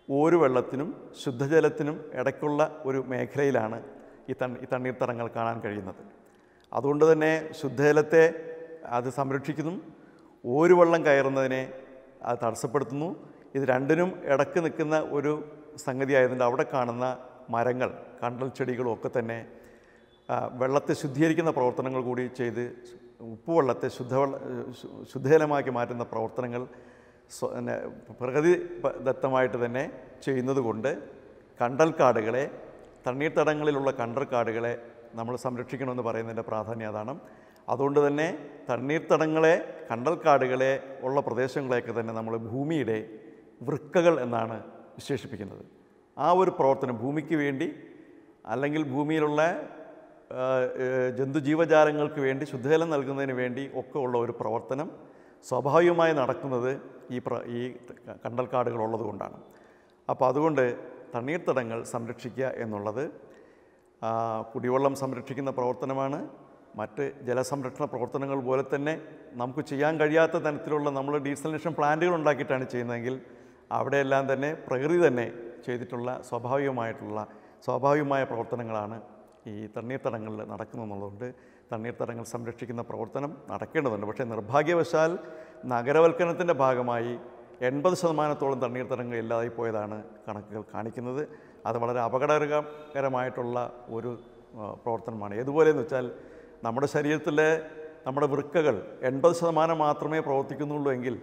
ഒരു വെള്ളത്തിനും ശുദ്ധജലത്തിനും ഇടയ്ക്കുള്ള ഒരു മേഖലയിലാണ് ഈ തണ്ണി ഈ തണ്ണീർത്തടങ്ങൾ കാണാൻ കഴിയുന്നത് അതുകൊണ്ട് തന്നെ ശുദ്ധജലത്തെ അത് സംരക്ഷിക്കുന്നു ഒരു വെള്ളം കയറുന്നതിനെ അത് തടസ്സപ്പെടുത്തുന്നു ഇത് രണ്ടിനും ഇടക്ക് നിൽക്കുന്ന ഒരു സംഗതി ആയതുകൊണ്ട് അവിടെ കാണുന്ന മരങ്ങൾ കണ്ടൽ ചെടികളും ഒക്കെ തന്നെ ആ, വെള്ളത്തെ ശുദ്ധീകരിക്കുന്ന പ്രവർത്തനങ്ങൾ കൂടി ചെയ്ത് ഉപ്പുവെള്ളത്തെ ശുദ്ധവെള്ള ശു- ശുദ്ധജലമാക്കി മാറ്റുന്ന പ്രവർത്തനങ്ങൾ സ്വ- പിന്നെ പ്രകൃതിദത്തമായിട്ട് തന്നെ ചെയ്യുന്നത് കൊണ്ട് കണ്ടൽക്കാടുകളെ തണ്ണീർത്തടങ്ങളിലുള്ള കണ്ടൽക്കാടുകളെ നമ്മൾ സംരക്ഷിക്കണമെന്ന് പറയുന്നതിൻ്റെ പ്രാധാന്യം അതാണ് അതുകൊണ്ട് തന്നെ തണ്ണീർത്തടങ്ങളെ കണ്ടൽക്കാടുകളെ ഉള്ള പ്രദേശങ്ങളെയൊക്കെ തന്നെ നമ്മൾ ഭൂമിയുടെ വൃക്കകൾ എന്നാണ് വിശേഷിപ്പിക്കുന്നത് ആ ഒരു പ്രവർത്തനം ഭൂമിക്ക് വേണ്ടി അല്ലെങ്കിൽ ഭൂമിയിലുള്ള ആ, ഏ, ജന്തുജീവജാലങ്ങൾക്ക് വേണ്ടി ശുദ്ധജലം നൽകുന്നതിന് വേണ്ടി ഒക്കെ ഉള്ള ഒരു പ്രവർത്തനം സ്വാഭാവികമായി നടക്കുന്നത് ഈ പ്ര ഈ കണ്ടൽക്കാടുകൾ ഉള്ളത് കൊണ്ടാണ് അപ്പോൾ അതുകൊണ്ട് തണ്ണീർത്തടങ്ങൾ സംരക്ഷിക്കുക എന്നുള്ളത് ആ, കുടിവെള്ളം സംരക്ഷിക്കുന്ന പ്രവർത്തനമാണ് മറ്റ് ജലസംരക്ഷണ പ്രവർത്തനങ്ങൾ പോലെ തന്നെ നമുക്ക് ചെയ്യാൻ കഴിയാത്ത തരത്തിലുള്ള നമ്മൾ ഡീസലിനേഷൻ പ്ലാന്റുകൾ ഉണ്ടാക്കിയിട്ടാണ് ചെയ്യുന്നതെങ്കിൽ അവിടെയെല്ലാം തന്നെ പ്രകൃതി തന്നെ ചെയ്തിട്ടുള്ള സ്വാഭാവികമായിട്ടുള്ള സ്വാഭാവികമായ പ്രവർത്തനങ്ങളാണ് ഈ തണ്ണീർത്തടങ്ങളിൽ നടക്കുന്നതെന്നുള്ളതുകൊണ്ട് തണ്ണീർത്തടങ്ങൾ സംരക്ഷിക്കുന്ന പ്രവർത്തനം നടക്കേണ്ടതുണ്ട് പക്ഷേ നിർഭാഗ്യവശാൽ നഗരവൽക്കരണത്തിൻ്റെ ഭാഗമായി എൺപത് ശതമാനത്തോളം തണ്ണീർത്തടങ്ങൾ ഇല്ലാതായി പോയതാണ് കണക്കുകൾ കാണിക്കുന്നത് അത് വളരെ അപകടകരമായിട്ടുള്ള ഒരു ആ, പ്രവർത്തനമാണ് ഏതുപോലെയെന്ന് വെച്ചാൽ നമ്മുടെ ശരീരത്തിലെ നമ്മുടെ വൃക്കകൾ എൺപത് ശതമാനം മാത്രമേ പ്രവർത്തിക്കുന്നുള്ളൂ എങ്കിൽ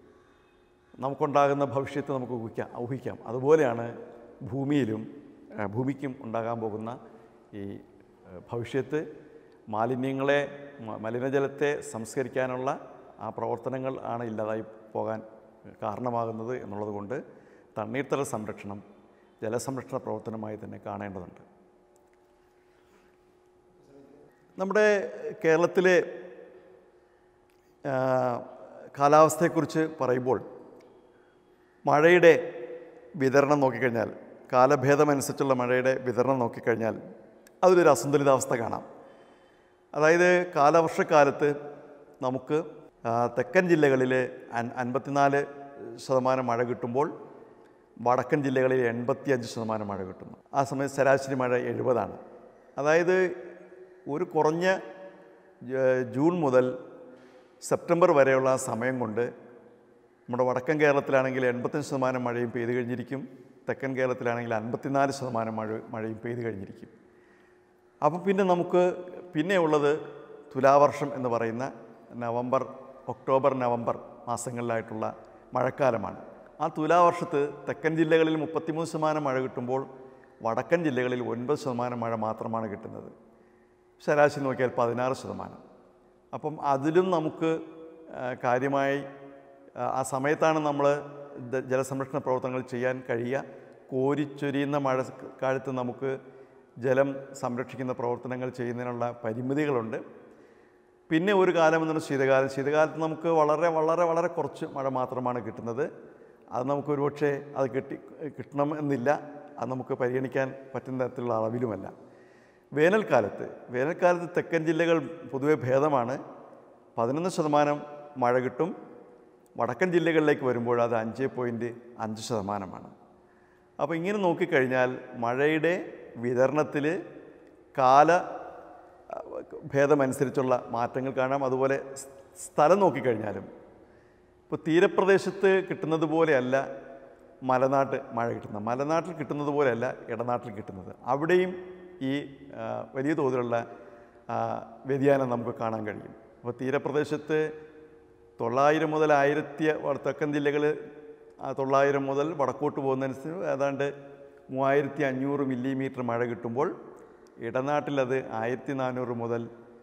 നമുക്കുണ്ടാകുന്ന ഭവിഷ്യത്ത് നമുക്ക് ഊഹിക്കാം ഊഹിക്കാം അതുപോലെയാണ് ഭൂമിയിലും ആ, ഭൂമിക്കും ഉണ്ടാകാൻ പോകുന്ന ഈ ആ, ഭവിഷ്യത്ത് മാലിന്യങ്ങളെ മ- മലിനജലത്തെ സംസ്കരിക്കാനുള്ള ആ പ്രവർത്തനങ്ങൾ ആണ് ഇല്ലാതായി പോകാൻ കാരണമാകുന്നത് എന്നുള്ളത് കൊണ്ട് തണ്ണീർത്തട സംരക്ഷണം ജലസംരക്ഷണ പ്രവർത്തനമായി തന്നെ കാണേണ്ടതുണ്ട് നമ്മുടെ കേരളത്തിലെ ആ, കാലാവസ്ഥയെക്കുറിച്ച് പറയുമ്പോൾ മഴയുടെ വിതരണം നോക്കിക്കഴിഞ്ഞാൽ കാലഭേദമനുസരിച്ചുള്ള മഴയുടെ വിതരണം നോക്കിക്കഴിഞ്ഞാൽ അതിലൊരു അസന്തുലിതാവസ്ഥ കാണാം അതായത് കാലവർഷക്കാലത്ത് നമുക്ക് ആ, തെക്കൻ ജില്ലകളിൽ അൻ- അൻപത്തിനാല് ശതമാനം മഴ കിട്ടുമ്പോൾ വടക്കൻ ജില്ലകളിൽ എൺപത്തിയഞ്ച് ശതമാനം മഴ കിട്ടുന്നു ആ സമയത്ത് ശരാശരി മഴ എഴുപതാണ് അതായത് ഒരു കുറഞ്ഞ ജ- ജൂൺ മുതൽ സെപ്റ്റംബർ വരെയുള്ള ആ സമയം കൊണ്ട് നമ്മുടെ വടക്കൻ കേരളത്തിലാണെങ്കിൽ എൺപത്തഞ്ച് ശതമാനം മഴയും പെയ്തു കഴിഞ്ഞിരിക്കും തെക്കൻ കേരളത്തിലാണെങ്കിൽ അൻപത്തിനാല് ശതമാനം മഴ മഴയും പെയ്തു കഴിഞ്ഞിരിക്കും അപ്പം പിന്നെ നമുക്ക് പിന്നെ ഉള്ളത് തുലാവർഷം എന്ന് പറയുന്ന നവംബർ ഒക്ടോബർ നവംബർ മാസങ്ങളിലായിട്ടുള്ള മഴക്കാലമാണ് ആ തുലാവർഷത്ത് തെക്കൻ ജില്ലകളിൽ മുപ്പത്തിമൂന്ന് ശതമാനം മഴ കിട്ടുമ്പോൾ വടക്കൻ ജില്ലകളിൽ ഒൻപത് ശതമാനം മഴ മാത്രമാണ് കിട്ടുന്നത് ശരാശരി നോക്കിയാൽ പതിനാറ് ശതമാനം അപ്പം അതിലും നമുക്ക് ആ, കാര്യമായി ആ, ആ സമയത്താണ് നമ്മൾ ദ- ജലസംരക്ഷണ പ്രവർത്തനങ്ങൾ ചെയ്യാൻ കഴിയുക കോരിച്ചൊരിയുന്ന മഴ കാലത്ത് നമുക്ക് ജലം സംരക്ഷിക്കുന്ന പ്രവർത്തനങ്ങൾ ചെയ്യുന്നതിനുള്ള പരിമിതികളുണ്ട് പിന്നെ ഒരു കാലം എന്ന് പറഞ്ഞാൽ ശീതകാലം ശീതകാലത്ത് നമുക്ക് വളരെ വളരെ വളരെ കുറച്ച് മഴ മാത്രമാണ് കിട്ടുന്നത് അത് നമുക്ക് ഒരുപക്ഷെ അത് കിട്ടി കിട്ടണം എന്നില്ല അത് നമുക്ക് പരിഗണിക്കാൻ പറ്റുന്ന തരത്തിലുള്ള അളവിലുമല്ല വേനൽക്കാലത്ത് വേനൽക്കാലത്ത് തെക്കൻ ജില്ലകൾ പൊതുവെ ഭേദമാണ് പതിനൊന്ന് ശതമാനം മഴ കിട്ടും വടക്കൻ ജില്ലകളിലേക്ക് വരുമ്പോൾ അത് അഞ്ച് പോയിൻറ്റ് അഞ്ച് ശതമാനമാണ് അപ്പോൾ ഇങ്ങനെ നോക്കിക്കഴിഞ്ഞാൽ മഴയുടെ വിതരണത്തിൽ കാല അഹ്, ഭേദമനുസരിച്ചുള്ള മാറ്റങ്ങൾ കാണാം അതുപോലെ സ് സ്ഥലം നോക്കിക്കഴിഞ്ഞാലും ഇപ്പോൾ തീരപ്രദേശത്ത് കിട്ടുന്നത് പോലെയല്ല മലനാട്ട് മഴ കിട്ടുന്നത് മലനാട്ടിൽ കിട്ടുന്നത് പോലെയല്ല ഇടനാട്ടിൽ കിട്ടുന്നത് അവിടെയും ഈ ആ, വലിയ തോതിലുള്ള ആ, വ്യതിയാനം നമുക്ക് കാണാൻ കഴിയും അപ്പോൾ തീരപ്രദേശത്ത് തൊള്ളായിരം മുതൽ ആയിരത്തി വ- തെക്കൻ ജില്ലകൾ തൊള്ളായിരം മുതൽ വടക്കോട്ട് പോകുന്നതനുസരിച്ച് ഏതാണ്ട് മൂവായിരത്തി അഞ്ഞൂറ് മില്ലിമീറ്റർ മഴ കിട്ടുമ്പോൾ ഇടനാട്ടിൽ അത് ആയിരത്തി നാനൂറ് മുതൽ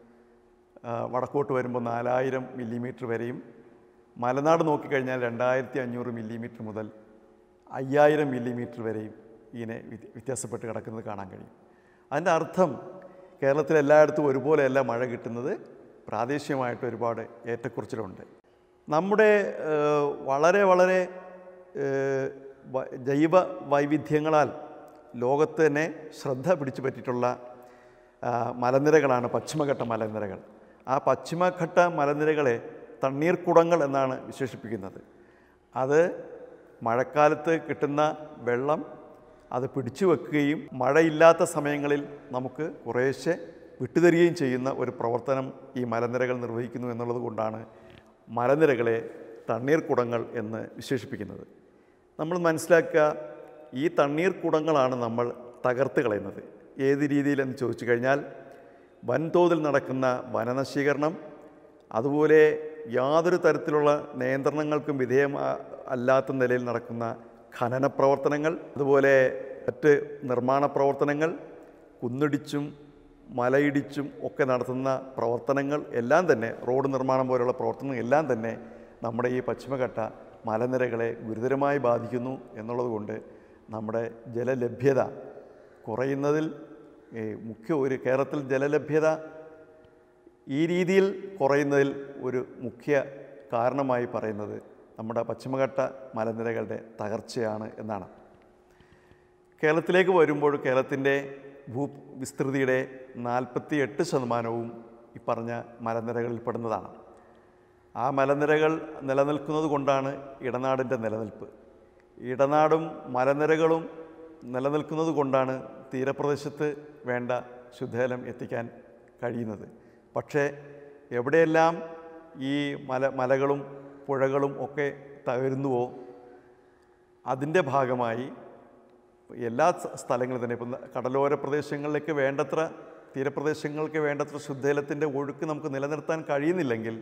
ആ, വടക്കോട്ട് വരുമ്പോൾ നാലായിരം മില്ലിമീറ്റർ വരെയും മലനാട് നോക്കിക്കഴിഞ്ഞാൽ രണ്ടായിരത്തി അഞ്ഞൂറ് മില്ലിമീറ്റർ മുതൽ അയ്യായിരം മില്ലിമീറ്റർ വരെയും ഇങ്ങനെ വ്യത്യ- വ്യത്യാസപ്പെട്ട് കിടക്കുന്നത് കാണാൻ കഴിയും അതിൻ്റെ അർത്ഥം കേരളത്തിൽ എല്ലായിടത്തും ഒരുപോലെയല്ല മഴ കിട്ടുന്നത് പ്രാദേശികമായിട്ട് ഒരുപാട് ഏറ്റക്കുറച്ചിലുണ്ട് നമ്മുടെ ഏഹ്, വളരെ വളരെ ഏഹ്, വ- ജൈവ വൈവിധ്യങ്ങളാൽ ലോകത്ത് തന്നെ ശ്രദ്ധ പിടിച്ചു പറ്റിയിട്ടുള്ള ആ, മലനിരകളാണ് പശ്ചിമഘട്ട മലനിരകൾ ആ പശ്ചിമഘട്ട മലനിരകളെ തണ്ണീർക്കുടങ്ങൾ എന്നാണ് വിശേഷിപ്പിക്കുന്നത് അത് മഴക്കാലത്ത് കിട്ടുന്ന വെള്ളം അത് പിടിച്ചു വെക്കുകയും മഴയില്ലാത്ത സമയങ്ങളിൽ നമുക്ക് കുറേശ്ശെ വിട്ടുതരികയും ചെയ്യുന്ന ഒരു പ്രവർത്തനം ഈ മലനിരകൾ നിർവഹിക്കുന്നു എന്നുള്ളത് കൊണ്ടാണ് മലനിരകളെ തണ്ണീർക്കുടങ്ങൾ എന്ന് വിശേഷിപ്പിക്കുന്നത് നമ്മൾ മനസ്സിലാക്കുക ഈ തണ്ണീർക്കുടങ്ങളാണ് നമ്മൾ തകർത്ത് കളയുന്നത് ഏത് രീതിയിലെന്ന് ചോദിച്ചു കഴിഞ്ഞാൽ വൻതോതിൽ നടക്കുന്ന വനനശീകരണം അതുപോലെ യാതൊരു തരത്തിലുള്ള നിയന്ത്രണങ്ങൾക്കും വിധേയം അല്ലാത്ത നിലയിൽ നടക്കുന്ന ഖനന പ്രവർത്തനങ്ങൾ അതുപോലെ മറ്റ് നിർമ്മാണ പ്രവർത്തനങ്ങൾ കുന്നിടിച്ചും മലയിടിച്ചും ഒക്കെ നടത്തുന്ന പ്രവർത്തനങ്ങൾ എല്ലാം തന്നെ റോഡ് നിർമ്മാണം പോലുള്ള പ്രവർത്തനങ്ങൾ എല്ലാം തന്നെ നമ്മുടെ ഈ പശ്ചിമഘട്ട മലനിരകളെ ഗുരുതരമായി ബാധിക്കുന്നു എന്നുള്ളത് കൊണ്ട് നമ്മുടെ ജലലഭ്യത കുറയുന്നതിൽ ഈ മുഖ്യ ഒരു കേരളത്തിൽ ജലലഭ്യത ഈ രീതിയിൽ കുറയുന്നതിൽ ഒരു മുഖ്യ കാരണമായി പറയുന്നത് നമ്മുടെ പശ്ചിമഘട്ട മലനിരകളുടെ തകർച്ചയാണ് എന്നാണ് കേരളത്തിലേക്ക് വരുമ്പോൾ കേരളത്തിൻ്റെ ഭൂ വിസ്തൃതിയുടെ നാൽപ്പത്തി എട്ട് ശതമാനവും ഈ പറഞ്ഞ മലനിരകളിൽ പെടുന്നതാണ് ആ മലനിരകൾ നിലനിൽക്കുന്നത് കൊണ്ടാണ് ഇടനാടിൻ്റെ നിലനിൽപ്പ് ഇടനാടും മലനിരകളും നിലനിൽക്കുന്നത് കൊണ്ടാണ് തീരപ്രദേശത്ത് വേണ്ട ശുദ്ധജലം എത്തിക്കാൻ കഴിയുന്നത് പക്ഷേ എവിടെയെല്ലാം ഈ മല മലകളും പുഴകളും ഒക്കെ തകരുന്നുവോ അതിൻ്റെ ഭാഗമായി എല്ലാ സ്ഥ- സ്ഥലങ്ങളും തന്നെ ഇപ്പം കടലോര പ്രദേശങ്ങളിലേക്ക് വേണ്ടത്ര തീരപ്രദേശങ്ങൾക്ക് വേണ്ടത്ര ശുദ്ധജലത്തിൻ്റെ ഒഴുക്ക് നമുക്ക് നിലനിർത്താൻ കഴിയുന്നില്ലെങ്കിൽ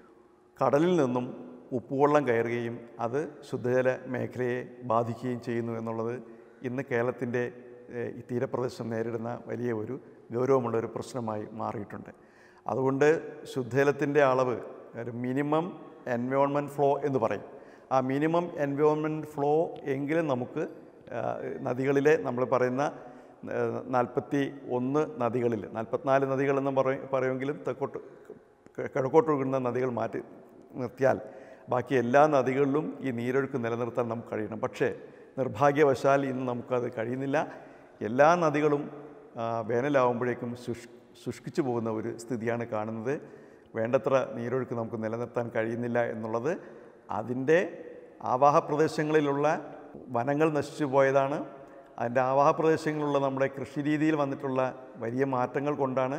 കടലിൽ നിന്നും ഉപ്പുവെള്ളം കയറുകയും അത് ശുദ്ധജല മേഖലയെ ബാധിക്കുകയും ചെയ്യുന്നു എന്നുള്ളത് ഇന്ന് കേരളത്തിൻ്റെ ഏഹ്, ഈ തീരപ്രദേശം നേരിടുന്ന വലിയ ഒരു ഗൗരവമുള്ള ഒരു പ്രശ്നമായി മാറിയിട്ടുണ്ട് അതുകൊണ്ട് ശുദ്ധജലത്തിൻ്റെ അളവ് ഒരു മിനിമം എൻവയോൺമെൻറ്റ് ഫ്ലോ എന്ന് പറയും ആ മിനിമം എൻവയോൺമെൻറ്റ് ഫ്ലോ എങ്കിലും നമുക്ക് ആ, നദികളിലെ നമ്മൾ പറയുന്ന നാൽപ്പത്തി ഒന്ന് നദികളിൽ നാൽപ്പത്തിനാല് നദികളെന്ന് പറയും പറയുമെങ്കിലും തെക്കോട്ട് ക- കിഴക്കോട്ട് ഒഴുകുന്ന നദികൾ മാറ്റി നിർത്തിയാൽ ബാക്കി എല്ലാ നദികളിലും ഈ നീരൊഴുക്ക് നിലനിർത്താൻ നമുക്ക് കഴിയണം പക്ഷേ നിർഭാഗ്യവശാൽ ഇന്ന് നമുക്കത് കഴിയുന്നില്ല എല്ലാ നദികളും ആ, വേനലാവുമ്പോഴേക്കും ശുഷ് ശുഷ്കിച്ചു പോകുന്ന ഒരു സ്ഥിതിയാണ് കാണുന്നത് വേണ്ടത്ര നീരൊഴുക്ക് നമുക്ക് നിലനിർത്താൻ കഴിയുന്നില്ല എന്നുള്ളത് അതിൻ്റെ ആവാഹ പ്രദേശങ്ങളിലുള്ള വനങ്ങൾ നശിച്ചു പോയതാണ് അതിൻ്റെ ആവാഹ പ്രദേശങ്ങളിലുള്ള നമ്മുടെ കൃഷി രീതിയിൽ വന്നിട്ടുള്ള വലിയ മാറ്റങ്ങൾ കൊണ്ടാണ്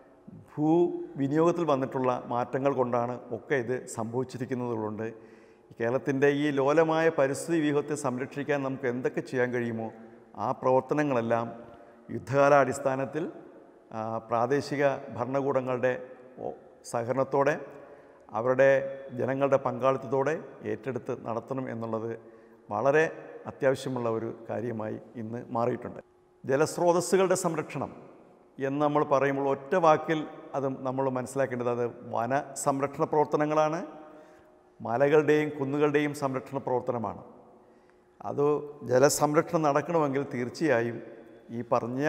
ഭൂ വിനിയോഗത്തിൽ വന്നിട്ടുള്ള മാറ്റങ്ങൾ കൊണ്ടാണ് ഒക്കെ ഇത് സംഭവിച്ചിരിക്കുന്നതുകൊണ്ട് കേരളത്തിൻ്റെ ഈ ലോലമായ പരിസ്ഥിതി വ്യൂഹത്തെ സംരക്ഷിക്കാൻ നമുക്ക് എന്തൊക്കെ ചെയ്യാൻ കഴിയുമോ ആ പ്രവർത്തനങ്ങളെല്ലാം യുദ്ധകാലാടിസ്ഥാനത്തിൽ ആ, പ്രാദേശിക ഭരണകൂടങ്ങളുടെ ഒ- സഹകരണത്തോടെ അവരുടെ ജനങ്ങളുടെ പങ്കാളിത്തത്തോടെ ഏറ്റെടുത്ത് നടത്തണം എന്നുള്ളത് വളരെ അത്യാവശ്യമുള്ള ഒരു കാര്യമായി ഇന്ന് മാറിയിട്ടുണ്ട് ജലസ്രോതസ്സുകളുടെ സംരക്ഷണം എന്ന് നമ്മൾ പറയുമ്പോൾ ഒറ്റ വാക്കിൽ അത് നമ്മൾ മനസ്സിലാക്കേണ്ടത് അത് വന സംരക്ഷണ പ്രവർത്തനങ്ങളാണ് മലകളുടെയും കുന്നുകളുടെയും സംരക്ഷണ പ്രവർത്തനമാണ് അത് ജലസംരക്ഷണം നടക്കണമെങ്കിൽ തീർച്ചയായും ഈ പറഞ്ഞ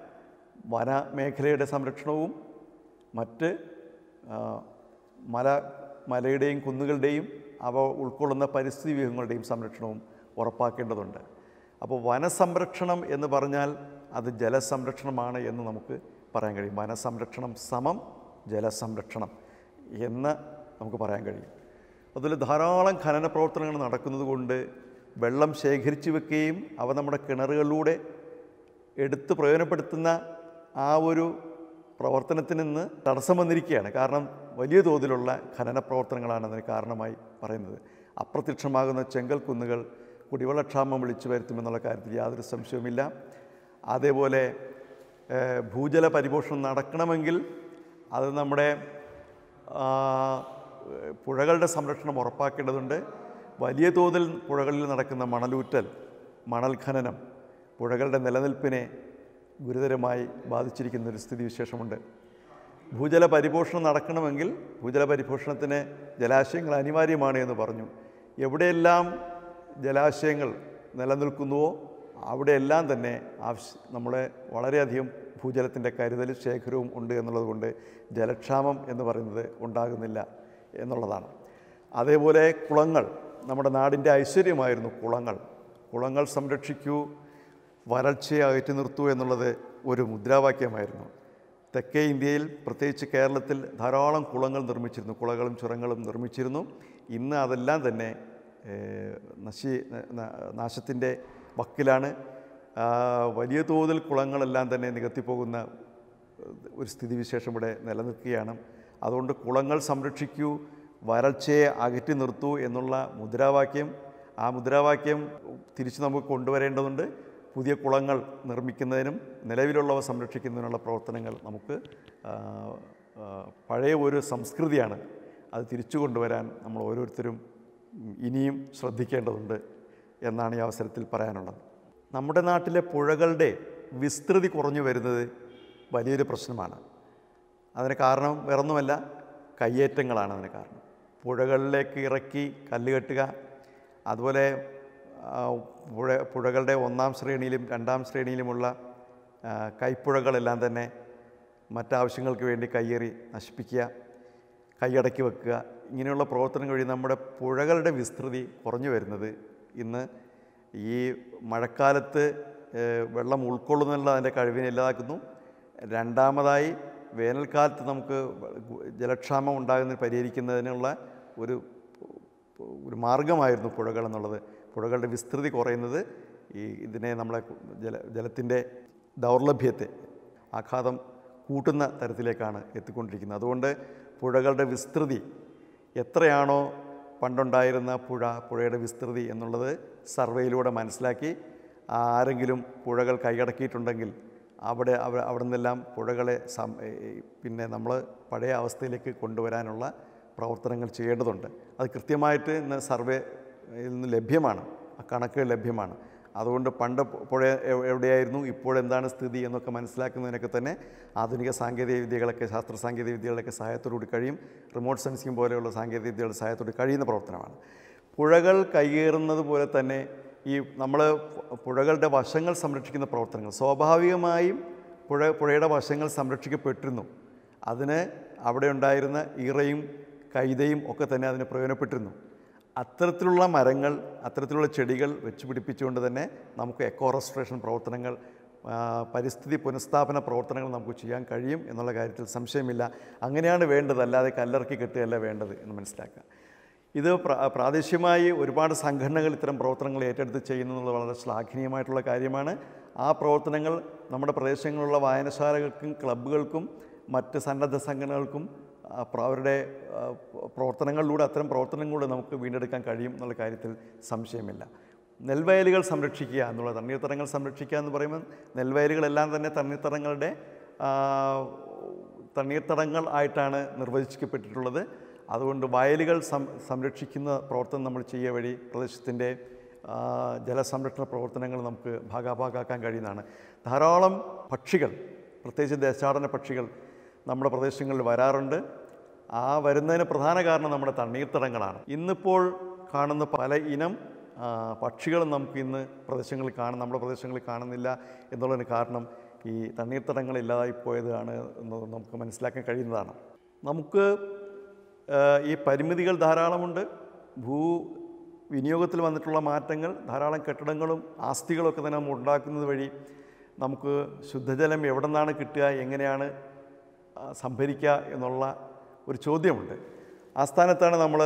വനമേഖലയുടെ സംരക്ഷണവും മറ്റ് ആ, മല മലയുടെയും കുന്നുകളുടെയും അവ ഉൾക്കൊള്ളുന്ന പരിസ്ഥിതി വ്യൂഹങ്ങളുടെയും സംരക്ഷണവും ഉറപ്പാക്കേണ്ടതുണ്ട് അപ്പോൾ വനസംരക്ഷണം എന്ന് പറഞ്ഞാൽ അത് ജലസംരക്ഷണമാണ് എന്ന് നമുക്ക് പറയാൻ കഴിയും വനസംരക്ഷണം സമം ജലസംരക്ഷണം എന്ന് നമുക്ക് പറയാൻ കഴിയും അതിൽ ധാരാളം ഖനന പ്രവർത്തനങ്ങൾ നടക്കുന്നത് കൊണ്ട് വെള്ളം ശേഖരിച്ചു വെക്കുകയും അവ നമ്മുടെ കിണറുകളിലൂടെ എടുത്ത് പ്രയോജനപ്പെടുത്തുന്ന ആ ഒരു പ്രവർത്തനത്തിന് ഇന്ന് തടസ്സം വന്നിരിക്കുകയാണ് കാരണം വലിയ തോതിലുള്ള ഖനന പ്രവർത്തനങ്ങളാണ് അതിന് കാരണമായി പറയുന്നത് അപ്രത്യക്ഷമാകുന്ന ചെങ്കൽ കുന്നുകൾ കുടിവെള്ളക്ഷാമം വിളിച്ചു വരുത്തുമെന്നുള്ള കാര്യത്തിൽ യാതൊരു സംശയവുമില്ല അതേപോലെ ഏഹ്, ഭൂജല പരിപോഷണം നടക്കണമെങ്കിൽ അത് നമ്മുടെ ആ, പുഴകളുടെ സംരക്ഷണം ഉറപ്പാക്കേണ്ടതുണ്ട് വലിയ തോതിൽ പുഴകളിൽ നടക്കുന്ന മണലൂറ്റൽ മണൽ ഖനനം പുഴകളുടെ നിലനിൽപ്പിനെ ഗുരുതരമായി ബാധിച്ചിരിക്കുന്ന ഒരു സ്ഥിതിവിശേഷമുണ്ട് ഭൂജല പരിപോഷണം നടക്കണമെങ്കിൽ ഭൂജല പരിപോഷണത്തിന് ജലാശയങ്ങൾ അനിവാര്യമാണ് എന്ന് പറഞ്ഞു എവിടെയെല്ലാം ജലാശയങ്ങൾ നിലനിൽക്കുന്നുവോ അവിടെയെല്ലാം തന്നെ ആവശ്യ നമ്മളെ വളരെയധികം ഭൂജലത്തിൻ്റെ കരുതലും ശേഖരവും ഉണ്ട് എന്നുള്ളത് കൊണ്ട് ജലക്ഷാമം എന്ന് പറയുന്നത് ഉണ്ടാകുന്നില്ല എന്നുള്ളതാണ് അതേപോലെ കുളങ്ങൾ നമ്മുടെ നാടിൻ്റെ ഐശ്വര്യമായിരുന്നു കുളങ്ങൾ കുളങ്ങൾ സംരക്ഷിക്കൂ വരൾച്ചയെ അകറ്റി നിർത്തൂ എന്നുള്ളത് ഒരു മുദ്രാവാക്യമായിരുന്നു തെക്കേ ഇന്ത്യയിൽ പ്രത്യേകിച്ച് കേരളത്തിൽ ധാരാളം കുളങ്ങൾ നിർമ്മിച്ചിരുന്നു കുളകളും ചുരങ്ങളും നിർമ്മിച്ചിരുന്നു ഇന്ന് അതെല്ലാം തന്നെ നശി നാശത്തിൻ്റെ വക്കിലാണ് ആ, വലിയ തോതിൽ കുളങ്ങളെല്ലാം തന്നെ നികത്തിപ്പോകുന്ന ഒരു സ്ഥിതിവിശേഷം ഇവിടെ നിലനിൽക്കുകയാണ് അതുകൊണ്ട് കുളങ്ങൾ സംരക്ഷിക്കൂ വരൾച്ചയെ അകറ്റി നിർത്തൂ എന്നുള്ള മുദ്രാവാക്യം ആ മുദ്രാവാക്യം തിരിച്ച് നമുക്ക് കൊണ്ടുവരേണ്ടതുണ്ട് പുതിയ കുളങ്ങൾ നിർമ്മിക്കുന്നതിനും നിലവിലുള്ളവ സംരക്ഷിക്കുന്നതിനുള്ള പ്രവർത്തനങ്ങൾ നമുക്ക് ആ, ആ, പഴയ ഒരു സംസ്കൃതിയാണ് അത് തിരിച്ചു കൊണ്ടുവരാൻ നമ്മൾ ഓരോരുത്തരും ഇനിയും ശ്രദ്ധിക്കേണ്ടതുണ്ട് എന്നാണ് ഈ അവസരത്തിൽ പറയാനുള്ളത് നമ്മുടെ നാട്ടിലെ പുഴകളുടെ വിസ്തൃതി കുറഞ്ഞു വരുന്നത് വലിയൊരു പ്രശ്നമാണ് അതിന് കാരണം വേറൊന്നുമല്ല കയ്യേറ്റങ്ങളാണ് അതിന് കാരണം പുഴകളിലേക്ക് ഇറക്കി കല്ല് കെട്ടുക അതുപോലെ ആ, പുഴ പുഴകളുടെ ഒന്നാം ശ്രേണിയിലും രണ്ടാം ശ്രേണിയിലുമുള്ള ആ, കൈപ്പുഴകളെല്ലാം തന്നെ മറ്റാവശ്യങ്ങൾക്ക് വേണ്ടി കയ്യേറി നശിപ്പിക്കുക കൈയടക്കി വെക്കുക ഇങ്ങനെയുള്ള പ്രവർത്തനങ്ങൾ വഴി നമ്മുടെ പുഴകളുടെ വിസ്തൃതി കുറഞ്ഞു വരുന്നത് ഇന്ന് ഈ മഴക്കാലത്ത് ഏഹ്, വെള്ളം ഉൾക്കൊള്ളുന്നുള്ള അതിൻ്റെ കഴിവിനെ ഇല്ലാതാക്കുന്നു രണ്ടാമതായി വേനൽക്കാലത്ത് നമുക്ക് ജലക്ഷാമം ഉണ്ടാകുന്നതിന് പരിഹരിക്കുന്നതിനുള്ള ഒരു ഒരു മാർഗമായിരുന്നു പുഴകൾ എന്നുള്ളത് പുഴകളുടെ വിസ്തൃതി കുറയുന്നത് ഈ ഇതിനെ നമ്മളെ ജല ജലത്തിൻ്റെ ദൗർലഭ്യത്തെ ആഘാതം കൂട്ടുന്ന തരത്തിലേക്കാണ് എത്തിക്കൊണ്ടിരിക്കുന്നത് അതുകൊണ്ട് പുഴകളുടെ വിസ്തൃതി എത്രയാണോ പണ്ടുണ്ടായിരുന്ന പുഴ പുഴയുടെ വിസ്തൃതി എന്നുള്ളത് സർവേയിലൂടെ മനസ്സിലാക്കി ആരെങ്കിലും പുഴകൾ കൈയടക്കിയിട്ടുണ്ടെങ്കിൽ അവിടെ അവ അവിടെ നിന്നെല്ലാം പുഴകളെ സം ഏ, പിന്നെ നമ്മൾ പഴയ അവസ്ഥയിലേക്ക് കൊണ്ടുവരാനുള്ള പ്രവർത്തനങ്ങൾ ചെയ്യേണ്ടതുണ്ട് അത് കൃത്യമായിട്ട് ഇന്ന് സർവേയിൽ നിന്ന് ലഭ്യമാണ് ആ കണക്കുകൾ ലഭ്യമാണ് അതുകൊണ്ട് പണ്ട് പുഴ എവ് എവിടെയായിരുന്നു ഇപ്പോഴെന്താണ് സ്ഥിതി എന്നൊക്കെ മനസ്സിലാക്കുന്നതിനൊക്കെ തന്നെ ആധുനിക സാങ്കേതിക വിദ്യകളൊക്കെ ശാസ്ത്ര സാങ്കേതിക വിദ്യകളൊക്കെ സഹായത്തോടുകൂടി കഴിയും റിമോട്ട് സെൻസിങ് പോലെയുള്ള സാങ്കേതിക വിദ്യകളുടെ സഹായത്തോടെ കഴിയുന്ന പ്രവർത്തനമാണ് പുഴകൾ കൈയേറുന്നത് പോലെ തന്നെ ഈ നമ്മൾ പുഴകളുടെ വശങ്ങൾ സംരക്ഷിക്കുന്ന പ്രവർത്തനങ്ങൾ സ്വാഭാവികമായും പുഴ പുഴയുടെ വശങ്ങൾ സംരക്ഷിക്കപ്പെട്ടിരുന്നു അതിന് അവിടെ ഉണ്ടായിരുന്ന ഈറയും കൈതയും ഒക്കെ തന്നെ അതിന് പ്രയോജനപ്പെട്ടിരുന്നു അത്തരത്തിലുള്ള മരങ്ങൾ അത്തരത്തിലുള്ള ചെടികൾ വെച്ച് പിടിപ്പിച്ചുകൊണ്ട് തന്നെ നമുക്ക് എക്കോ റെസ്റ്റോറേഷൻ പ്രവർത്തനങ്ങൾ ആ, പരിസ്ഥിതി പുനഃസ്ഥാപന പ്രവർത്തനങ്ങൾ നമുക്ക് ചെയ്യാൻ കഴിയും എന്നുള്ള കാര്യത്തിൽ സംശയമില്ല അങ്ങനെയാണ് വേണ്ടത് അല്ലാതെ കല്ലറക്കി കെട്ടുകയല്ല വേണ്ടത് എന്ന് മനസ്സിലാക്കുക ഇത് പ്ര- പ്രാദേശികമായി ഒരുപാട് സംഘടനകൾ ഇത്തരം പ്രവർത്തനങ്ങൾ ഏറ്റെടുത്ത് ചെയ്യുന്നത് വളരെ ശ്ലാഘനീയമായിട്ടുള്ള കാര്യമാണ് ആ പ്രവർത്തനങ്ങൾ നമ്മുടെ പ്രദേശങ്ങളിലുള്ള വായനശാലകൾക്കും ക്ലബ്ബുകൾക്കും മറ്റ് സന്നദ്ധ സംഘടനകൾക്കും ആ, പ്ര- അവരുടെ ആ, പ്രവർത്തനങ്ങളിലൂടെ അത്തരം പ്രവർത്തനങ്ങളിലൂടെ നമുക്ക് വീണ്ടെടുക്കാൻ കഴിയും എന്നുള്ള കാര്യത്തിൽ സംശയമില്ല നെൽവയലുകൾ സംരക്ഷിക്കുക എന്നുള്ള തണ്ണീർത്തടങ്ങൾ സംരക്ഷിക്കുക എന്ന് പറയുമ്പോൾ നെൽവയലുകളെല്ലാം തന്നെ തണ്ണീർത്തടങ്ങളുടെ ആ, തണ്ണീർത്തടങ്ങൾ ആയിട്ടാണ് നിർവചിക്കപ്പെട്ടിട്ടുള്ളത് അതുകൊണ്ട് വയലുകൾ സം സംരക്ഷിക്കുന്ന പ്രവർത്തനം നമ്മൾ ചെയ്യുക വഴി പ്രദേശത്തിൻ്റെ ആ, ജലസംരക്ഷണ പ്രവർത്തനങ്ങൾ നമുക്ക് ഭാഗാഭാഗാക്കാൻ കഴിയുന്നതാണ് ധാരാളം പക്ഷികൾ പ്രത്യേകിച്ച് ദേശാടന പക്ഷികൾ നമ്മുടെ പ്രദേശങ്ങളിൽ വരാറുണ്ട് ആ വരുന്നതിന് പ്രധാന കാരണം നമ്മുടെ തണ്ണീർത്തടങ്ങളാണ് ഇന്നിപ്പോൾ കാണുന്ന പല ഇനം ആ, പക്ഷികളും നമുക്ക് ഇന്ന് പ്രദേശങ്ങളിൽ കാണും നമ്മുടെ പ്രദേശങ്ങളിൽ കാണുന്നില്ല എന്നുള്ളതിന് കാരണം ഈ തണ്ണീർത്തടങ്ങൾ ഇല്ലാതായി പോയതാണ് എന്ന് നമുക്ക് മനസ്സിലാക്കാൻ കഴിയുന്നതാണ് നമുക്ക് ആ, ഈ പരിമിതികൾ ധാരാളമുണ്ട് ഭൂ വിനിയോഗത്തിൽ വന്നിട്ടുള്ള മാറ്റങ്ങൾ ധാരാളം കെട്ടിടങ്ങളും ആസ്തികളൊക്കെ തന്നെ നമ്മൾ ഉണ്ടാക്കുന്നത് വഴി നമുക്ക് ശുദ്ധജലം എവിടെ നിന്നാണ് കിട്ടുക എങ്ങനെയാണ് ആ, സംഭരിക്കുക എന്നുള്ള ഒരു ചോദ്യമുണ്ട് ആ സ്ഥാനത്താണ് നമ്മൾ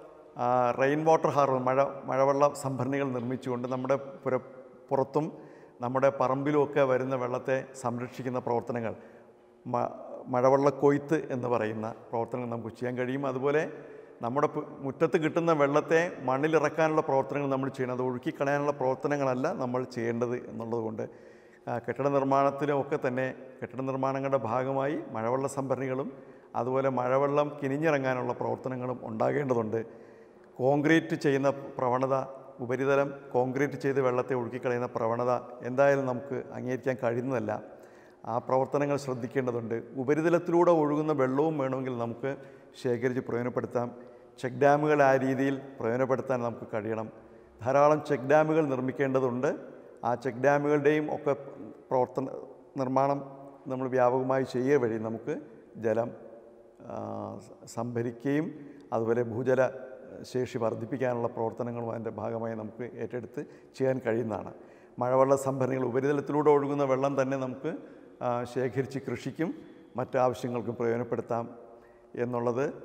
റെയിൻ വാട്ടർ ഹാർവർ മഴ മഴവെള്ള സംഭരണികൾ നിർമ്മിച്ചുകൊണ്ട് നമ്മുടെ പുര പുറത്തും നമ്മുടെ പറമ്പിലും ഒക്കെ വരുന്ന വെള്ളത്തെ സംരക്ഷിക്കുന്ന പ്രവർത്തനങ്ങൾ മ- മഴവെള്ള കൊയ്ത്ത് എന്ന് പറയുന്ന പ്രവർത്തനങ്ങൾ നമുക്ക് ചെയ്യാൻ കഴിയും അതുപോലെ നമ്മുടെ പു- മുറ്റത്ത് കിട്ടുന്ന വെള്ളത്തെ മണ്ണിലിറക്കാനുള്ള പ്രവർത്തനങ്ങൾ നമ്മൾ ചെയ്യണം അത് ഒഴുക്കിക്കളയാനുള്ള പ്രവർത്തനങ്ങളല്ല നമ്മൾ ചെയ്യേണ്ടത് എന്നുള്ളതുകൊണ്ട് ആ, കെട്ടിട നിർമ്മാണത്തിലും ഒക്കെ തന്നെ കെട്ടിട നിർമ്മാണങ്ങളുടെ ഭാഗമായി മഴവെള്ള സംഭരണികളും അതുപോലെ മഴവെള്ളം കിനിഞ്ഞിറങ്ങാനുള്ള പ്രവർത്തനങ്ങളും ഉണ്ടാകേണ്ടതുണ്ട് കോൺക്രീറ്റ് ചെയ്യുന്ന പ്രവണത ഉപരിതലം കോൺക്രീറ്റ് ചെയ്ത് വെള്ളത്തെ ഒഴുക്കിക്കളയുന്ന പ്രവണത എന്തായാലും നമുക്ക് അംഗീകരിക്കാൻ കഴിയുന്നതല്ല ആ പ്രവർത്തനങ്ങൾ ശ്രദ്ധിക്കേണ്ടതുണ്ട് ഉപരിതലത്തിലൂടെ ഒഴുകുന്ന വെള്ളവും വേണമെങ്കിൽ നമുക്ക് ശേഖരിച്ച് പ്രയോജനപ്പെടുത്താം ചെക്ക് ഡാമുകൾ ആ രീതിയിൽ പ്രയോജനപ്പെടുത്താൻ നമുക്ക് കഴിയണം ധാരാളം ചെക്ക് ഡാമുകൾ നിർമ്മിക്കേണ്ടതുണ്ട് ആ ചെക്ക് ഡാമുകളുടെയും ഒക്കെ പ്രവർത്തന നിർമ്മാണം നമ്മൾ വ്യാപകമായി ചെയ്യുക വഴി നമുക്ക് ജലം ആ, സംഭരിക്കുകയും അതുപോലെ ഭൂജല ശേഷി വർദ്ധിപ്പിക്കാനുള്ള പ്രവർത്തനങ്ങളും അതിൻ്റെ ഭാഗമായി നമുക്ക് ഏറ്റെടുത്ത് ചെയ്യാൻ കഴിയുന്നതാണ് മഴവെള്ള സംഭരണികൾ ഉപരിതലത്തിലൂടെ ഒഴുകുന്ന വെള്ളം തന്നെ നമുക്ക് ആ, ശേഖരിച്ച് കൃഷിക്കും മറ്റാവശ്യങ്ങൾക്കും പ്രയോജനപ്പെടുത്താം എന്നുള്ളത്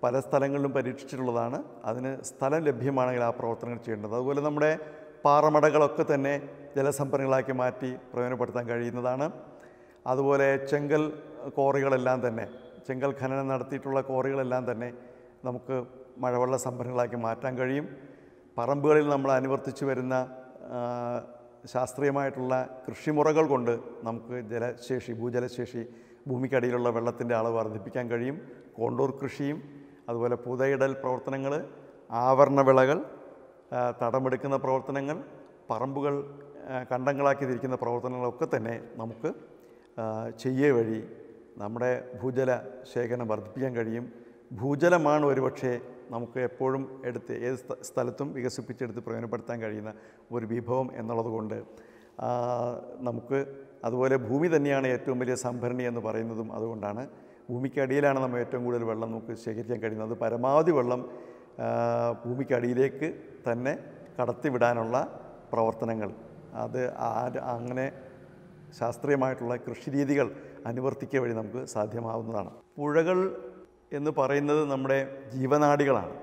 പല സ്ഥലങ്ങളിലും പരീക്ഷിച്ചിട്ടുള്ളതാണ് അതിന് സ്ഥലം ലഭ്യമാണെങ്കിൽ ആ പ്രവർത്തനങ്ങൾ ചെയ്യേണ്ടത് അതുപോലെ നമ്മുടെ പാറമടകളൊക്കെ തന്നെ ജലസംഭരണികളാക്കി മാറ്റി പ്രയോജനപ്പെടുത്താൻ കഴിയുന്നതാണ് അതുപോലെ ചെങ്കൽ കോറികളെല്ലാം തന്നെ ചെങ്കൽ ഖനനം നടത്തിയിട്ടുള്ള കോറികളെല്ലാം തന്നെ നമുക്ക് മഴവെള്ള സംഭരണികളാക്കി മാറ്റാൻ കഴിയും പറമ്പുകളിൽ നമ്മൾ അനുവർത്തിച്ചു വരുന്ന ആ, ശാസ്ത്രീയമായിട്ടുള്ള കൃഷിമുറകൾ കൊണ്ട് നമുക്ക് ജലശേഷി ഭൂജലശേഷി ഭൂമിക്കടിയിലുള്ള വെള്ളത്തിൻ്റെ അളവ് വർദ്ധിപ്പിക്കാൻ കഴിയും കോണ്ടൂർ കൃഷിയും അതുപോലെ പുതയിടൽ പ്രവർത്തനങ്ങൾ ആവരണ വിളകൾ ആ, തടമെടുക്കുന്ന പ്രവർത്തനങ്ങൾ പറമ്പുകൾ ആ, കണ്ടങ്ങളാക്കി തിരിക്കുന്ന പ്രവർത്തനങ്ങളൊക്കെ തന്നെ നമുക്ക് ആ, ചെയ്യേ വഴി നമ്മുടെ ഭൂജല ശേഖരണം വർദ്ധിപ്പിക്കാൻ കഴിയും ഭൂജലമാണ് ഒരുപക്ഷെ നമുക്ക് എപ്പോഴും എടുത്ത് ഏത് സ്ഥ- സ്ഥലത്തും വികസിപ്പിച്ചെടുത്ത് പ്രയോജനപ്പെടുത്താൻ കഴിയുന്ന ഒരു വിഭവം എന്നുള്ളത് കൊണ്ട് ആ, നമുക്ക് അതുപോലെ ഭൂമി തന്നെയാണ് ഏറ്റവും വലിയ സംഭരണി എന്ന് പറയുന്നതും അതുകൊണ്ടാണ് ഭൂമിക്കടിയിലാണ് നമ്മൾ ഏറ്റവും കൂടുതൽ വെള്ളം നമുക്ക് ശേഖരിക്കാൻ കഴിയുന്നത് അത് പരമാവധി വെള്ളം ആ, ഭൂമിക്കടിയിലേക്ക് തന്നെ കടത്തിവിടാനുള്ള പ്രവർത്തനങ്ങൾ അത് ആര് അങ്ങനെ ശാസ്ത്രീയമായിട്ടുള്ള കൃഷിരീതികൾ അനുവർത്തിക്കുക വഴി നമുക്ക് സാധ്യമാവുന്നതാണ് പുഴകൾ എന്ന് പറയുന്നത് നമ്മുടെ ജീവനാഡികളാണ്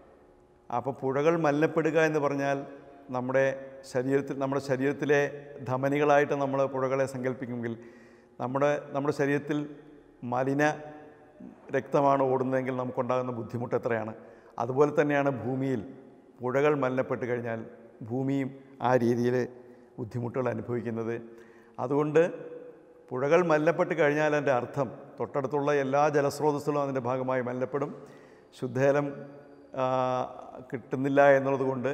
അപ്പോൾ പുഴകൾ മലിനപ്പെടുക എന്ന് പറഞ്ഞാൽ നമ്മുടെ ശരീരത്തിൽ നമ്മുടെ ശരീരത്തിലെ ധമനികളായിട്ട് നമ്മൾ പുഴകളെ സങ്കല്പിക്കുമെങ്കിൽ നമ്മുടെ നമ്മുടെ ശരീരത്തിൽ മലിന രക്തമാണ് ഓടുന്നതെങ്കിൽ നമുക്കുണ്ടാകുന്ന ബുദ്ധിമുട്ട് എത്രയാണ് അതുപോലെ തന്നെയാണ് ഭൂമിയിൽ പുഴകൾ മലിനപ്പെട്ട് കഴിഞ്ഞാൽ ഭൂമിയും ആ രീതിയിൽ ബുദ്ധിമുട്ടുകൾ അനുഭവിക്കുന്നത് അതുകൊണ്ട് പുഴകൾ മലിനപ്പെട്ട് കഴിഞ്ഞാൽ അതിൻ്റെ അർത്ഥം തൊട്ടടുത്തുള്ള എല്ലാ ജലസ്രോതസ്സുകളും അതിൻ്റെ ഭാഗമായി മലിനപ്പെടും ശുദ്ധജലം ആ, കിട്ടുന്നില്ല എന്നുള്ളത് കൊണ്ട്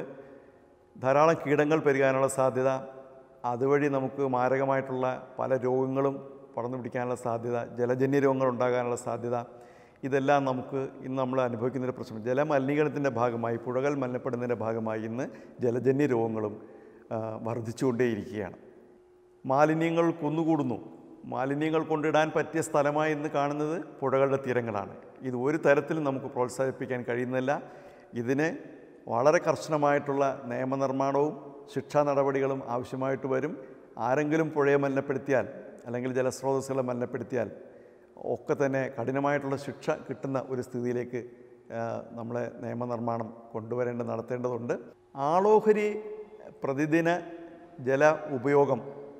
ധാരാളം കീടങ്ങൾ പെരുകാനുള്ള സാധ്യത അതുവഴി നമുക്ക് മാരകമായിട്ടുള്ള പല രോഗങ്ങളും പടർന്നു പിടിക്കാനുള്ള സാധ്യത ജലജന്യ രോഗങ്ങൾ ഉണ്ടാകാനുള്ള സാധ്യത ഇതെല്ലാം നമുക്ക് ഇന്ന് നമ്മൾ അനുഭവിക്കുന്നൊരു പ്രശ്നം ജലമലിനീകരണത്തിൻ്റെ ഭാഗമായി പുഴകൾ മലിനപ്പെടുന്നതിൻ്റെ ഭാഗമായി ഇന്ന് ജലജന്യ രോഗങ്ങളും ആ, വർദ്ധിച്ചുകൊണ്ടേയിരിക്കുകയാണ് മാലിന്യങ്ങൾ കുന്നുകൂടുന്നു മാലിന്യങ്ങൾ കൊണ്ടിടാൻ പറ്റിയ സ്ഥലമായി ഇന്ന് കാണുന്നത് പുഴകളുടെ തീരങ്ങളാണ് ഇത് ഒരു തരത്തിലും നമുക്ക് പ്രോത്സാഹിപ്പിക്കാൻ കഴിയുന്നില്ല ഇതിന് വളരെ കർശനമായിട്ടുള്ള നിയമനിർമ്മാണവും ശിക്ഷാ നടപടികളും ആവശ്യമായിട്ട് വരും ആരെങ്കിലും പുഴയെ മലിനപ്പെടുത്തിയാൽ അല്ലെങ്കിൽ ജലസ്രോതസ്സുകളെ മലിനപ്പെടുത്തിയാൽ ഒക്കെ തന്നെ കഠിനമായിട്ടുള്ള ശിക്ഷ കിട്ടുന്ന ഒരു സ്ഥിതിയിലേക്ക് ആ, നമ്മളെ നിയമനിർമ്മാണം കൊണ്ടുവരേണ്ട നടത്തേണ്ടതുണ്ട് ആളോഹരി പ്രതിദിന ജല ഉപയോഗം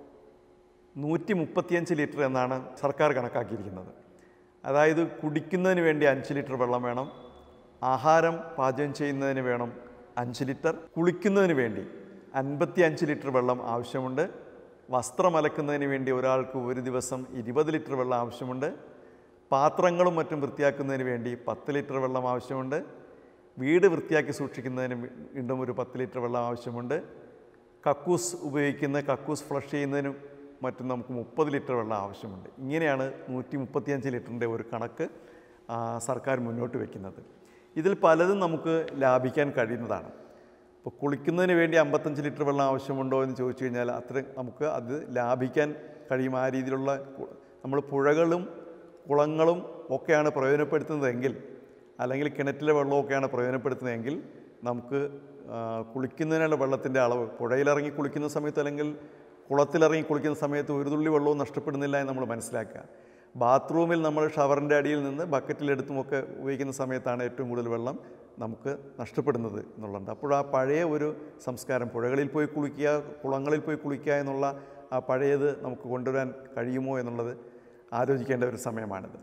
നൂറ്റി മുപ്പത്തിയഞ്ച് ലിറ്റർ എന്നാണ് സർക്കാർ കണക്കാക്കിയിരിക്കുന്നത് അതായത് കുടിക്കുന്നതിന് വേണ്ടി അഞ്ച് ലിറ്റർ വെള്ളം വേണം ആഹാരം പാചകം ചെയ്യുന്നതിന് വേണം അഞ്ച് ലിറ്റർ കുളിക്കുന്നതിന് വേണ്ടി അൻപത്തി അഞ്ച് ലിറ്റർ വെള്ളം ആവശ്യമുണ്ട് വസ്ത്രം അലക്കുന്നതിന് വേണ്ടി ഒരാൾക്ക് ഒരു ദിവസം ഇരുപത് ലിറ്റർ വെള്ളം ആവശ്യമുണ്ട് പാത്രങ്ങളും മറ്റും വൃത്തിയാക്കുന്നതിന് വേണ്ടി പത്ത് ലിറ്റർ വെള്ളം ആവശ്യമുണ്ട് വീട് വൃത്തിയാക്കി സൂക്ഷിക്കുന്നതിന് വീണ്ടും ഒരു പത്ത് ലിറ്റർ വെള്ളം ആവശ്യമുണ്ട് കക്കൂസ് ഉപയോഗിക്കുന്ന കക്കൂസ് ഫ്ലഷ് ചെയ്യുന്നതിനും മറ്റും നമുക്ക് മുപ്പത് ലിറ്റർ വെള്ളം ആവശ്യമുണ്ട് ഇങ്ങനെയാണ് നൂറ്റി മുപ്പത്തിയഞ്ച് ലിറ്ററിൻ്റെ ഒരു കണക്ക് ആ, സർക്കാർ മുന്നോട്ട് വയ്ക്കുന്നത് ഇതിൽ പലതും നമുക്ക് ലാഭിക്കാൻ കഴിയുന്നതാണ് ഇപ്പോൾ കുളിക്കുന്നതിന് വേണ്ടി അമ്പത്തഞ്ച് ലിറ്റർ വെള്ളം ആവശ്യമുണ്ടോ എന്ന് ചോദിച്ചു കഴിഞ്ഞാൽ അത്ര നമുക്ക് അത് ലാഭിക്കാൻ കഴിയും ആ രീതിയിലുള്ള കു- നമ്മൾ പുഴകളും കുളങ്ങളും ഒക്കെയാണ് പ്രയോജനപ്പെടുത്തുന്നതെങ്കിൽ അല്ലെങ്കിൽ കിണറ്റിലെ വെള്ളമൊക്കെയാണ് പ്രയോജനപ്പെടുത്തുന്നതെങ്കിൽ നമുക്ക് ആ, കുളിക്കുന്നതിനുള്ള വെള്ളത്തിൻ്റെ അളവ് പുഴയിലിറങ്ങി കുളിക്കുന്ന സമയത്ത് അല്ലെങ്കിൽ കുളത്തിലിറങ്ങി കുളിക്കുന്ന സമയത്ത് ഒരു തുള്ളി വെള്ളവും നഷ്ടപ്പെടുന്നില്ല എന്ന് നമ്മൾ മനസ്സിലാക്കുക ബാത്റൂമിൽ നമ്മൾ ഷവറിൻ്റെ അടിയിൽ നിന്ന് ബക്കറ്റിലെടുത്തുമൊക്കെ ഉപയോഗിക്കുന്ന സമയത്താണ് ഏറ്റവും കൂടുതൽ വെള്ളം നമുക്ക് നഷ്ടപ്പെടുന്നത് എന്നുള്ളത് അപ്പോൾ ആ പഴയ ഒരു സംസ്കാരം പുഴകളിൽ പോയി കുളിക്കുക കുളങ്ങളിൽ പോയി കുളിക്കുക എന്നുള്ള ആ പഴയത് നമുക്ക് കൊണ്ടുവരാൻ കഴിയുമോ എന്നുള്ളത് ആലോചിക്കേണ്ട ഒരു സമയമാണിത്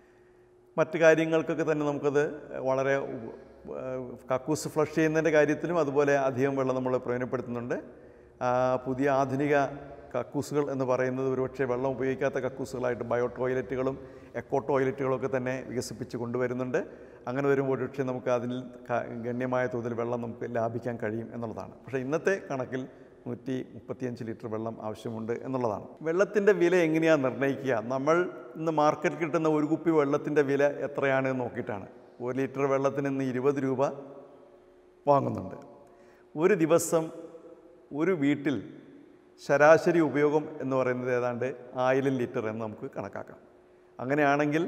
മറ്റ് കാര്യങ്ങൾക്കൊക്കെ തന്നെ നമുക്കത് വളരെ ഉപ- ഏഹ് കക്കൂസ് ഫ്ലഷ് ചെയ്യുന്നതിൻ്റെ കാര്യത്തിലും അതുപോലെ അധികം വെള്ളം നമ്മൾ പ്രയോജനപ്പെടുത്തുന്നുണ്ട് ആ, പുതിയ ആധുനിക കക്കൂസുകൾ എന്ന് പറയുന്നത് ഒരുപക്ഷെ വെള്ളം ഉപയോഗിക്കാത്ത കക്കൂസുകളായിട്ട് ബയോ ടോയ്ലറ്റുകളും എക്കോ ടോയ്ലറ്റുകളും ഒക്കെ തന്നെ വികസിപ്പിച്ച് കൊണ്ടുവരുന്നുണ്ട് അങ്ങനെ വരുമ്പോൾ ഒരുപക്ഷെ നമുക്ക് അതിൽ ക- ഗണ്യമായ തോതിൽ വെള്ളം നമുക്ക് ലാഭിക്കാൻ കഴിയും എന്നുള്ളതാണ് പക്ഷേ ഇന്നത്തെ കണക്കിൽ നൂറ്റി മുപ്പത്തിയഞ്ച് ലിറ്റർ വെള്ളം ആവശ്യമുണ്ട് എന്നുള്ളതാണ് വെള്ളത്തിൻ്റെ വില എങ്ങനെയാണ് നിർണ്ണയിക്കുക നമ്മൾ ഇന്ന് മാർക്കറ്റിൽ കിട്ടുന്ന ഒരു കുപ്പി വെള്ളത്തിൻ്റെ വില എത്രയാണ് എന്ന് നോക്കിയിട്ടാണ് ഒരു ലിറ്റർ വെള്ളത്തിന് ഇന്ന് ഇരുപത് രൂപ വാങ്ങുന്നുണ്ട് ഒരു ദിവസം ഒരു വീട്ടിൽ ശരാശരി ഉപയോഗം എന്ന് പറയുന്നത് ഏതാണ്ട് ആയിരം ലിറ്റർ എന്ന് നമുക്ക് കണക്കാക്കാം അങ്ങനെയാണെങ്കിൽ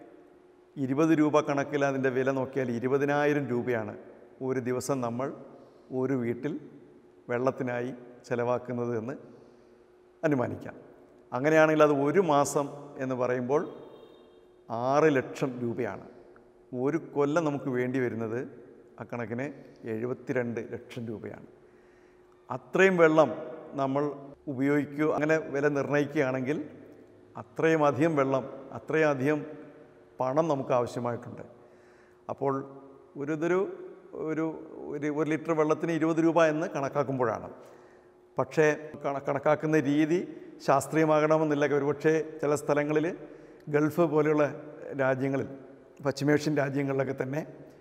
ഇരുപത് രൂപ കണക്കിൽ അതിൻ്റെ വില നോക്കിയാൽ ഇരുപതിനായിരം രൂപയാണ് ഒരു ദിവസം നമ്മൾ ഒരു വീട്ടിൽ വെള്ളത്തിനായി ചിലവാക്കുന്നത് എന്ന് അനുമാനിക്കാം അങ്ങനെയാണെങ്കിൽ അത് ഒരു മാസം എന്ന് പറയുമ്പോൾ ആറ് ലക്ഷം രൂപയാണ് ഒരു കൊല്ലം നമുക്ക് വേണ്ടി വരുന്നത് അക്കണക്കിന് എഴുപത്തിരണ്ട് ലക്ഷം രൂപയാണ് അത്രയും വെള്ളം നമ്മൾ ഉപയോഗിക്കുക അങ്ങനെ വില നിർണ്ണയിക്കുകയാണെങ്കിൽ അത്രയും അധികം വെള്ളം അത്രയും അധികം പണം നമുക്ക് ആവശ്യമായിട്ടുണ്ട് അപ്പോൾ ഒരു ഇതൊരു ഒരു ഒരു ഒരു ലിറ്റർ വെള്ളത്തിന് ഇരുപത് രൂപ എന്ന് കണക്കാക്കുമ്പോഴാണ് പക്ഷേ കണ കണക്കാക്കുന്ന രീതി ശാസ്ത്രീയമാകണമെന്നില്ല ഒരുപക്ഷെ ചില സ്ഥലങ്ങളിൽ ഗൾഫ് പോലെയുള്ള രാജ്യങ്ങളിൽ പശ്ചിമേഷ്യൻ രാജ്യങ്ങളിലൊക്കെ തന്നെ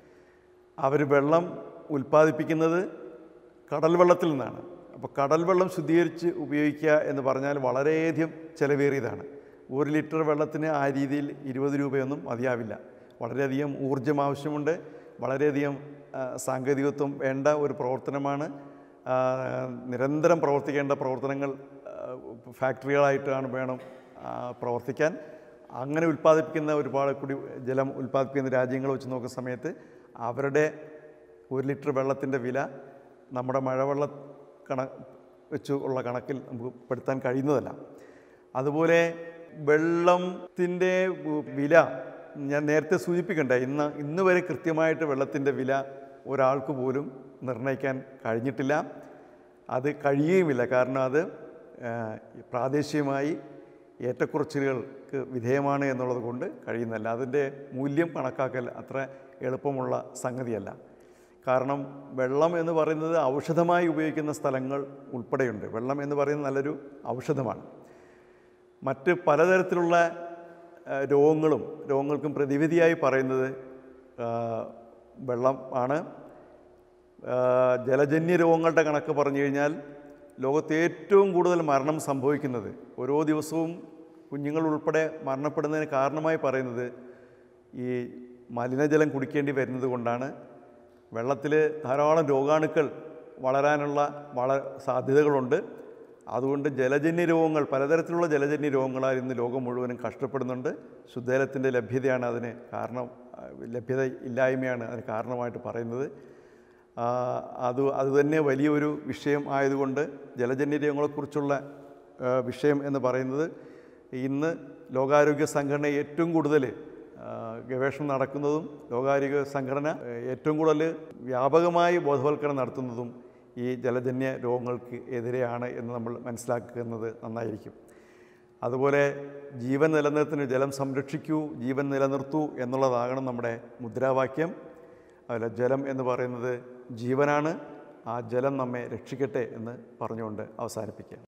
അവർ വെള്ളം ഉൽപ്പാദിപ്പിക്കുന്നത് കടൽ വെള്ളത്തിൽ നിന്നാണ് അപ്പോൾ കടൽ വെള്ളം ശുദ്ധീകരിച്ച് ഉപയോഗിക്കുക എന്ന് പറഞ്ഞാൽ വളരെയധികം ചിലവേറിയതാണ് ഒരു ലിറ്റർ വെള്ളത്തിന് ആ രീതിയിൽ ഇരുപത് രൂപയൊന്നും മതിയാവില്ല വളരെയധികം ഊർജ്ജം ആവശ്യമുണ്ട് വളരെയധികം ആ, സാങ്കേതികത്വം വേണ്ട ഒരു പ്രവർത്തനമാണ് ആ, നിരന്തരം പ്രവർത്തിക്കേണ്ട പ്രവർത്തനങ്ങൾ ആ, ഫാക്ടറികളായിട്ടാണ് വേണം ആ, പ്രവർത്തിക്കാൻ അങ്ങനെ ഉൽപ്പാദിപ്പിക്കുന്ന ഒരുപാട് കുടി ജലം ഉൽപ്പാദിപ്പിക്കുന്ന രാജ്യങ്ങൾ വെച്ച് നോക്കുന്ന സമയത്ത് അവരുടെ ഒരു ലിറ്റർ വെള്ളത്തിൻ്റെ വില നമ്മുടെ മഴവെള്ള കണ വെച്ച് ഉള്ള കണക്കിൽ നമുക്ക് പെടുത്താൻ കഴിയുന്നതല്ല അതുപോലെ വെള്ളത്തിൻ്റെ വില ഞാൻ നേരത്തെ സൂചിപ്പിക്കണ്ടേ ഇന്ന് ഇന്ന് വരെ കൃത്യമായിട്ട് വെള്ളത്തിൻ്റെ വില ഒരാൾക്ക് പോലും നിർണ്ണയിക്കാൻ കഴിഞ്ഞിട്ടില്ല അത് കഴിയുകയുമില്ല കാരണം അത് ആ, പ്രാദേശികമായി ഏറ്റക്കുറച്ചിലുകൾക്ക് വിധേയമാണ് എന്നുള്ളത് കൊണ്ട് കഴിയുന്നല്ല അതിൻ്റെ മൂല്യം കണക്കാക്കൽ അത്ര എളുപ്പമുള്ള സംഗതിയല്ല കാരണം വെള്ളം എന്ന് പറയുന്നത് ഔഷധമായി ഉപയോഗിക്കുന്ന സ്ഥലങ്ങൾ ഉൾപ്പെടെയുണ്ട് വെള്ളം എന്ന് പറയുന്നത് നല്ലൊരു ഔഷധമാണ് മറ്റ് പലതരത്തിലുള്ള ആ, രോഗങ്ങളും രോഗങ്ങൾക്കും പ്രതിവിധിയായി പറയുന്നത് ആ, വെള്ളം ആണ് ആ, ജലജന്യ രോഗങ്ങളുടെ കണക്ക് പറഞ്ഞു കഴിഞ്ഞാൽ ലോകത്ത് ഏറ്റവും കൂടുതൽ മരണം സംഭവിക്കുന്നത് ഓരോ ദിവസവും കുഞ്ഞുങ്ങൾ ഉൾപ്പെടെ മരണപ്പെടുന്നതിന് കാരണമായി പറയുന്നത് ഈ മലിനജലം കുടിക്കേണ്ടി വരുന്നത് കൊണ്ടാണ് വെള്ളത്തിൽ ധാരാളം രോഗാണുക്കൾ വളരാനുള്ള വള സാധ്യതകളുണ്ട് അതുകൊണ്ട് ജലജന്യ രോഗങ്ങൾ പലതരത്തിലുള്ള ജലജന്യ രോഗങ്ങളാൽ ഇന്ന് ലോകം മുഴുവനും കഷ്ടപ്പെടുന്നുണ്ട് ശുദ്ധജലത്തിൻ്റെ ലഭ്യതയാണ് അതിന് കാരണം ആ, ലഭ്യത ഇല്ലായ്മയാണ് അതിന് കാരണമായിട്ട് പറയുന്നത് ആ, അത് അതുതന്നെ വലിയൊരു വിഷയം ആയതുകൊണ്ട് ജലജന്യ രോഗങ്ങളെക്കുറിച്ചുള്ള ആ, വിഷയം എന്ന് പറയുന്നത് ഇന്ന് ലോകാരോഗ്യ സംഘടന ഏറ്റവും കൂടുതൽ ആ, ഗവേഷണം നടക്കുന്നതും ലോകാരോഗ്യ സംഘടന ആ, ഏറ്റവും കൂടുതൽ വ്യാപകമായി ബോധവൽക്കരണം നടത്തുന്നതും ഈ ജലജന്യ രോഗങ്ങൾക്ക് എതിരെയാണ് എന്ന് നമ്മൾ മനസ്സിലാക്കുന്നത് നന്നായിരിക്കും അതുപോലെ ജീവൻ നിലനിർത്തിന് ജലം സംരക്ഷിക്കൂ ജീവൻ നിലനിർത്തൂ എന്നുള്ളതാകണം നമ്മുടെ മുദ്രാവാക്യം അതിൽ ജലം എന്ന് പറയുന്നത് ജീവനാണ് ആ ജലം നമ്മെ രക്ഷിക്കട്ടെ എന്ന് പറഞ്ഞുകൊണ്ട് അവസാനിപ്പിക്കുക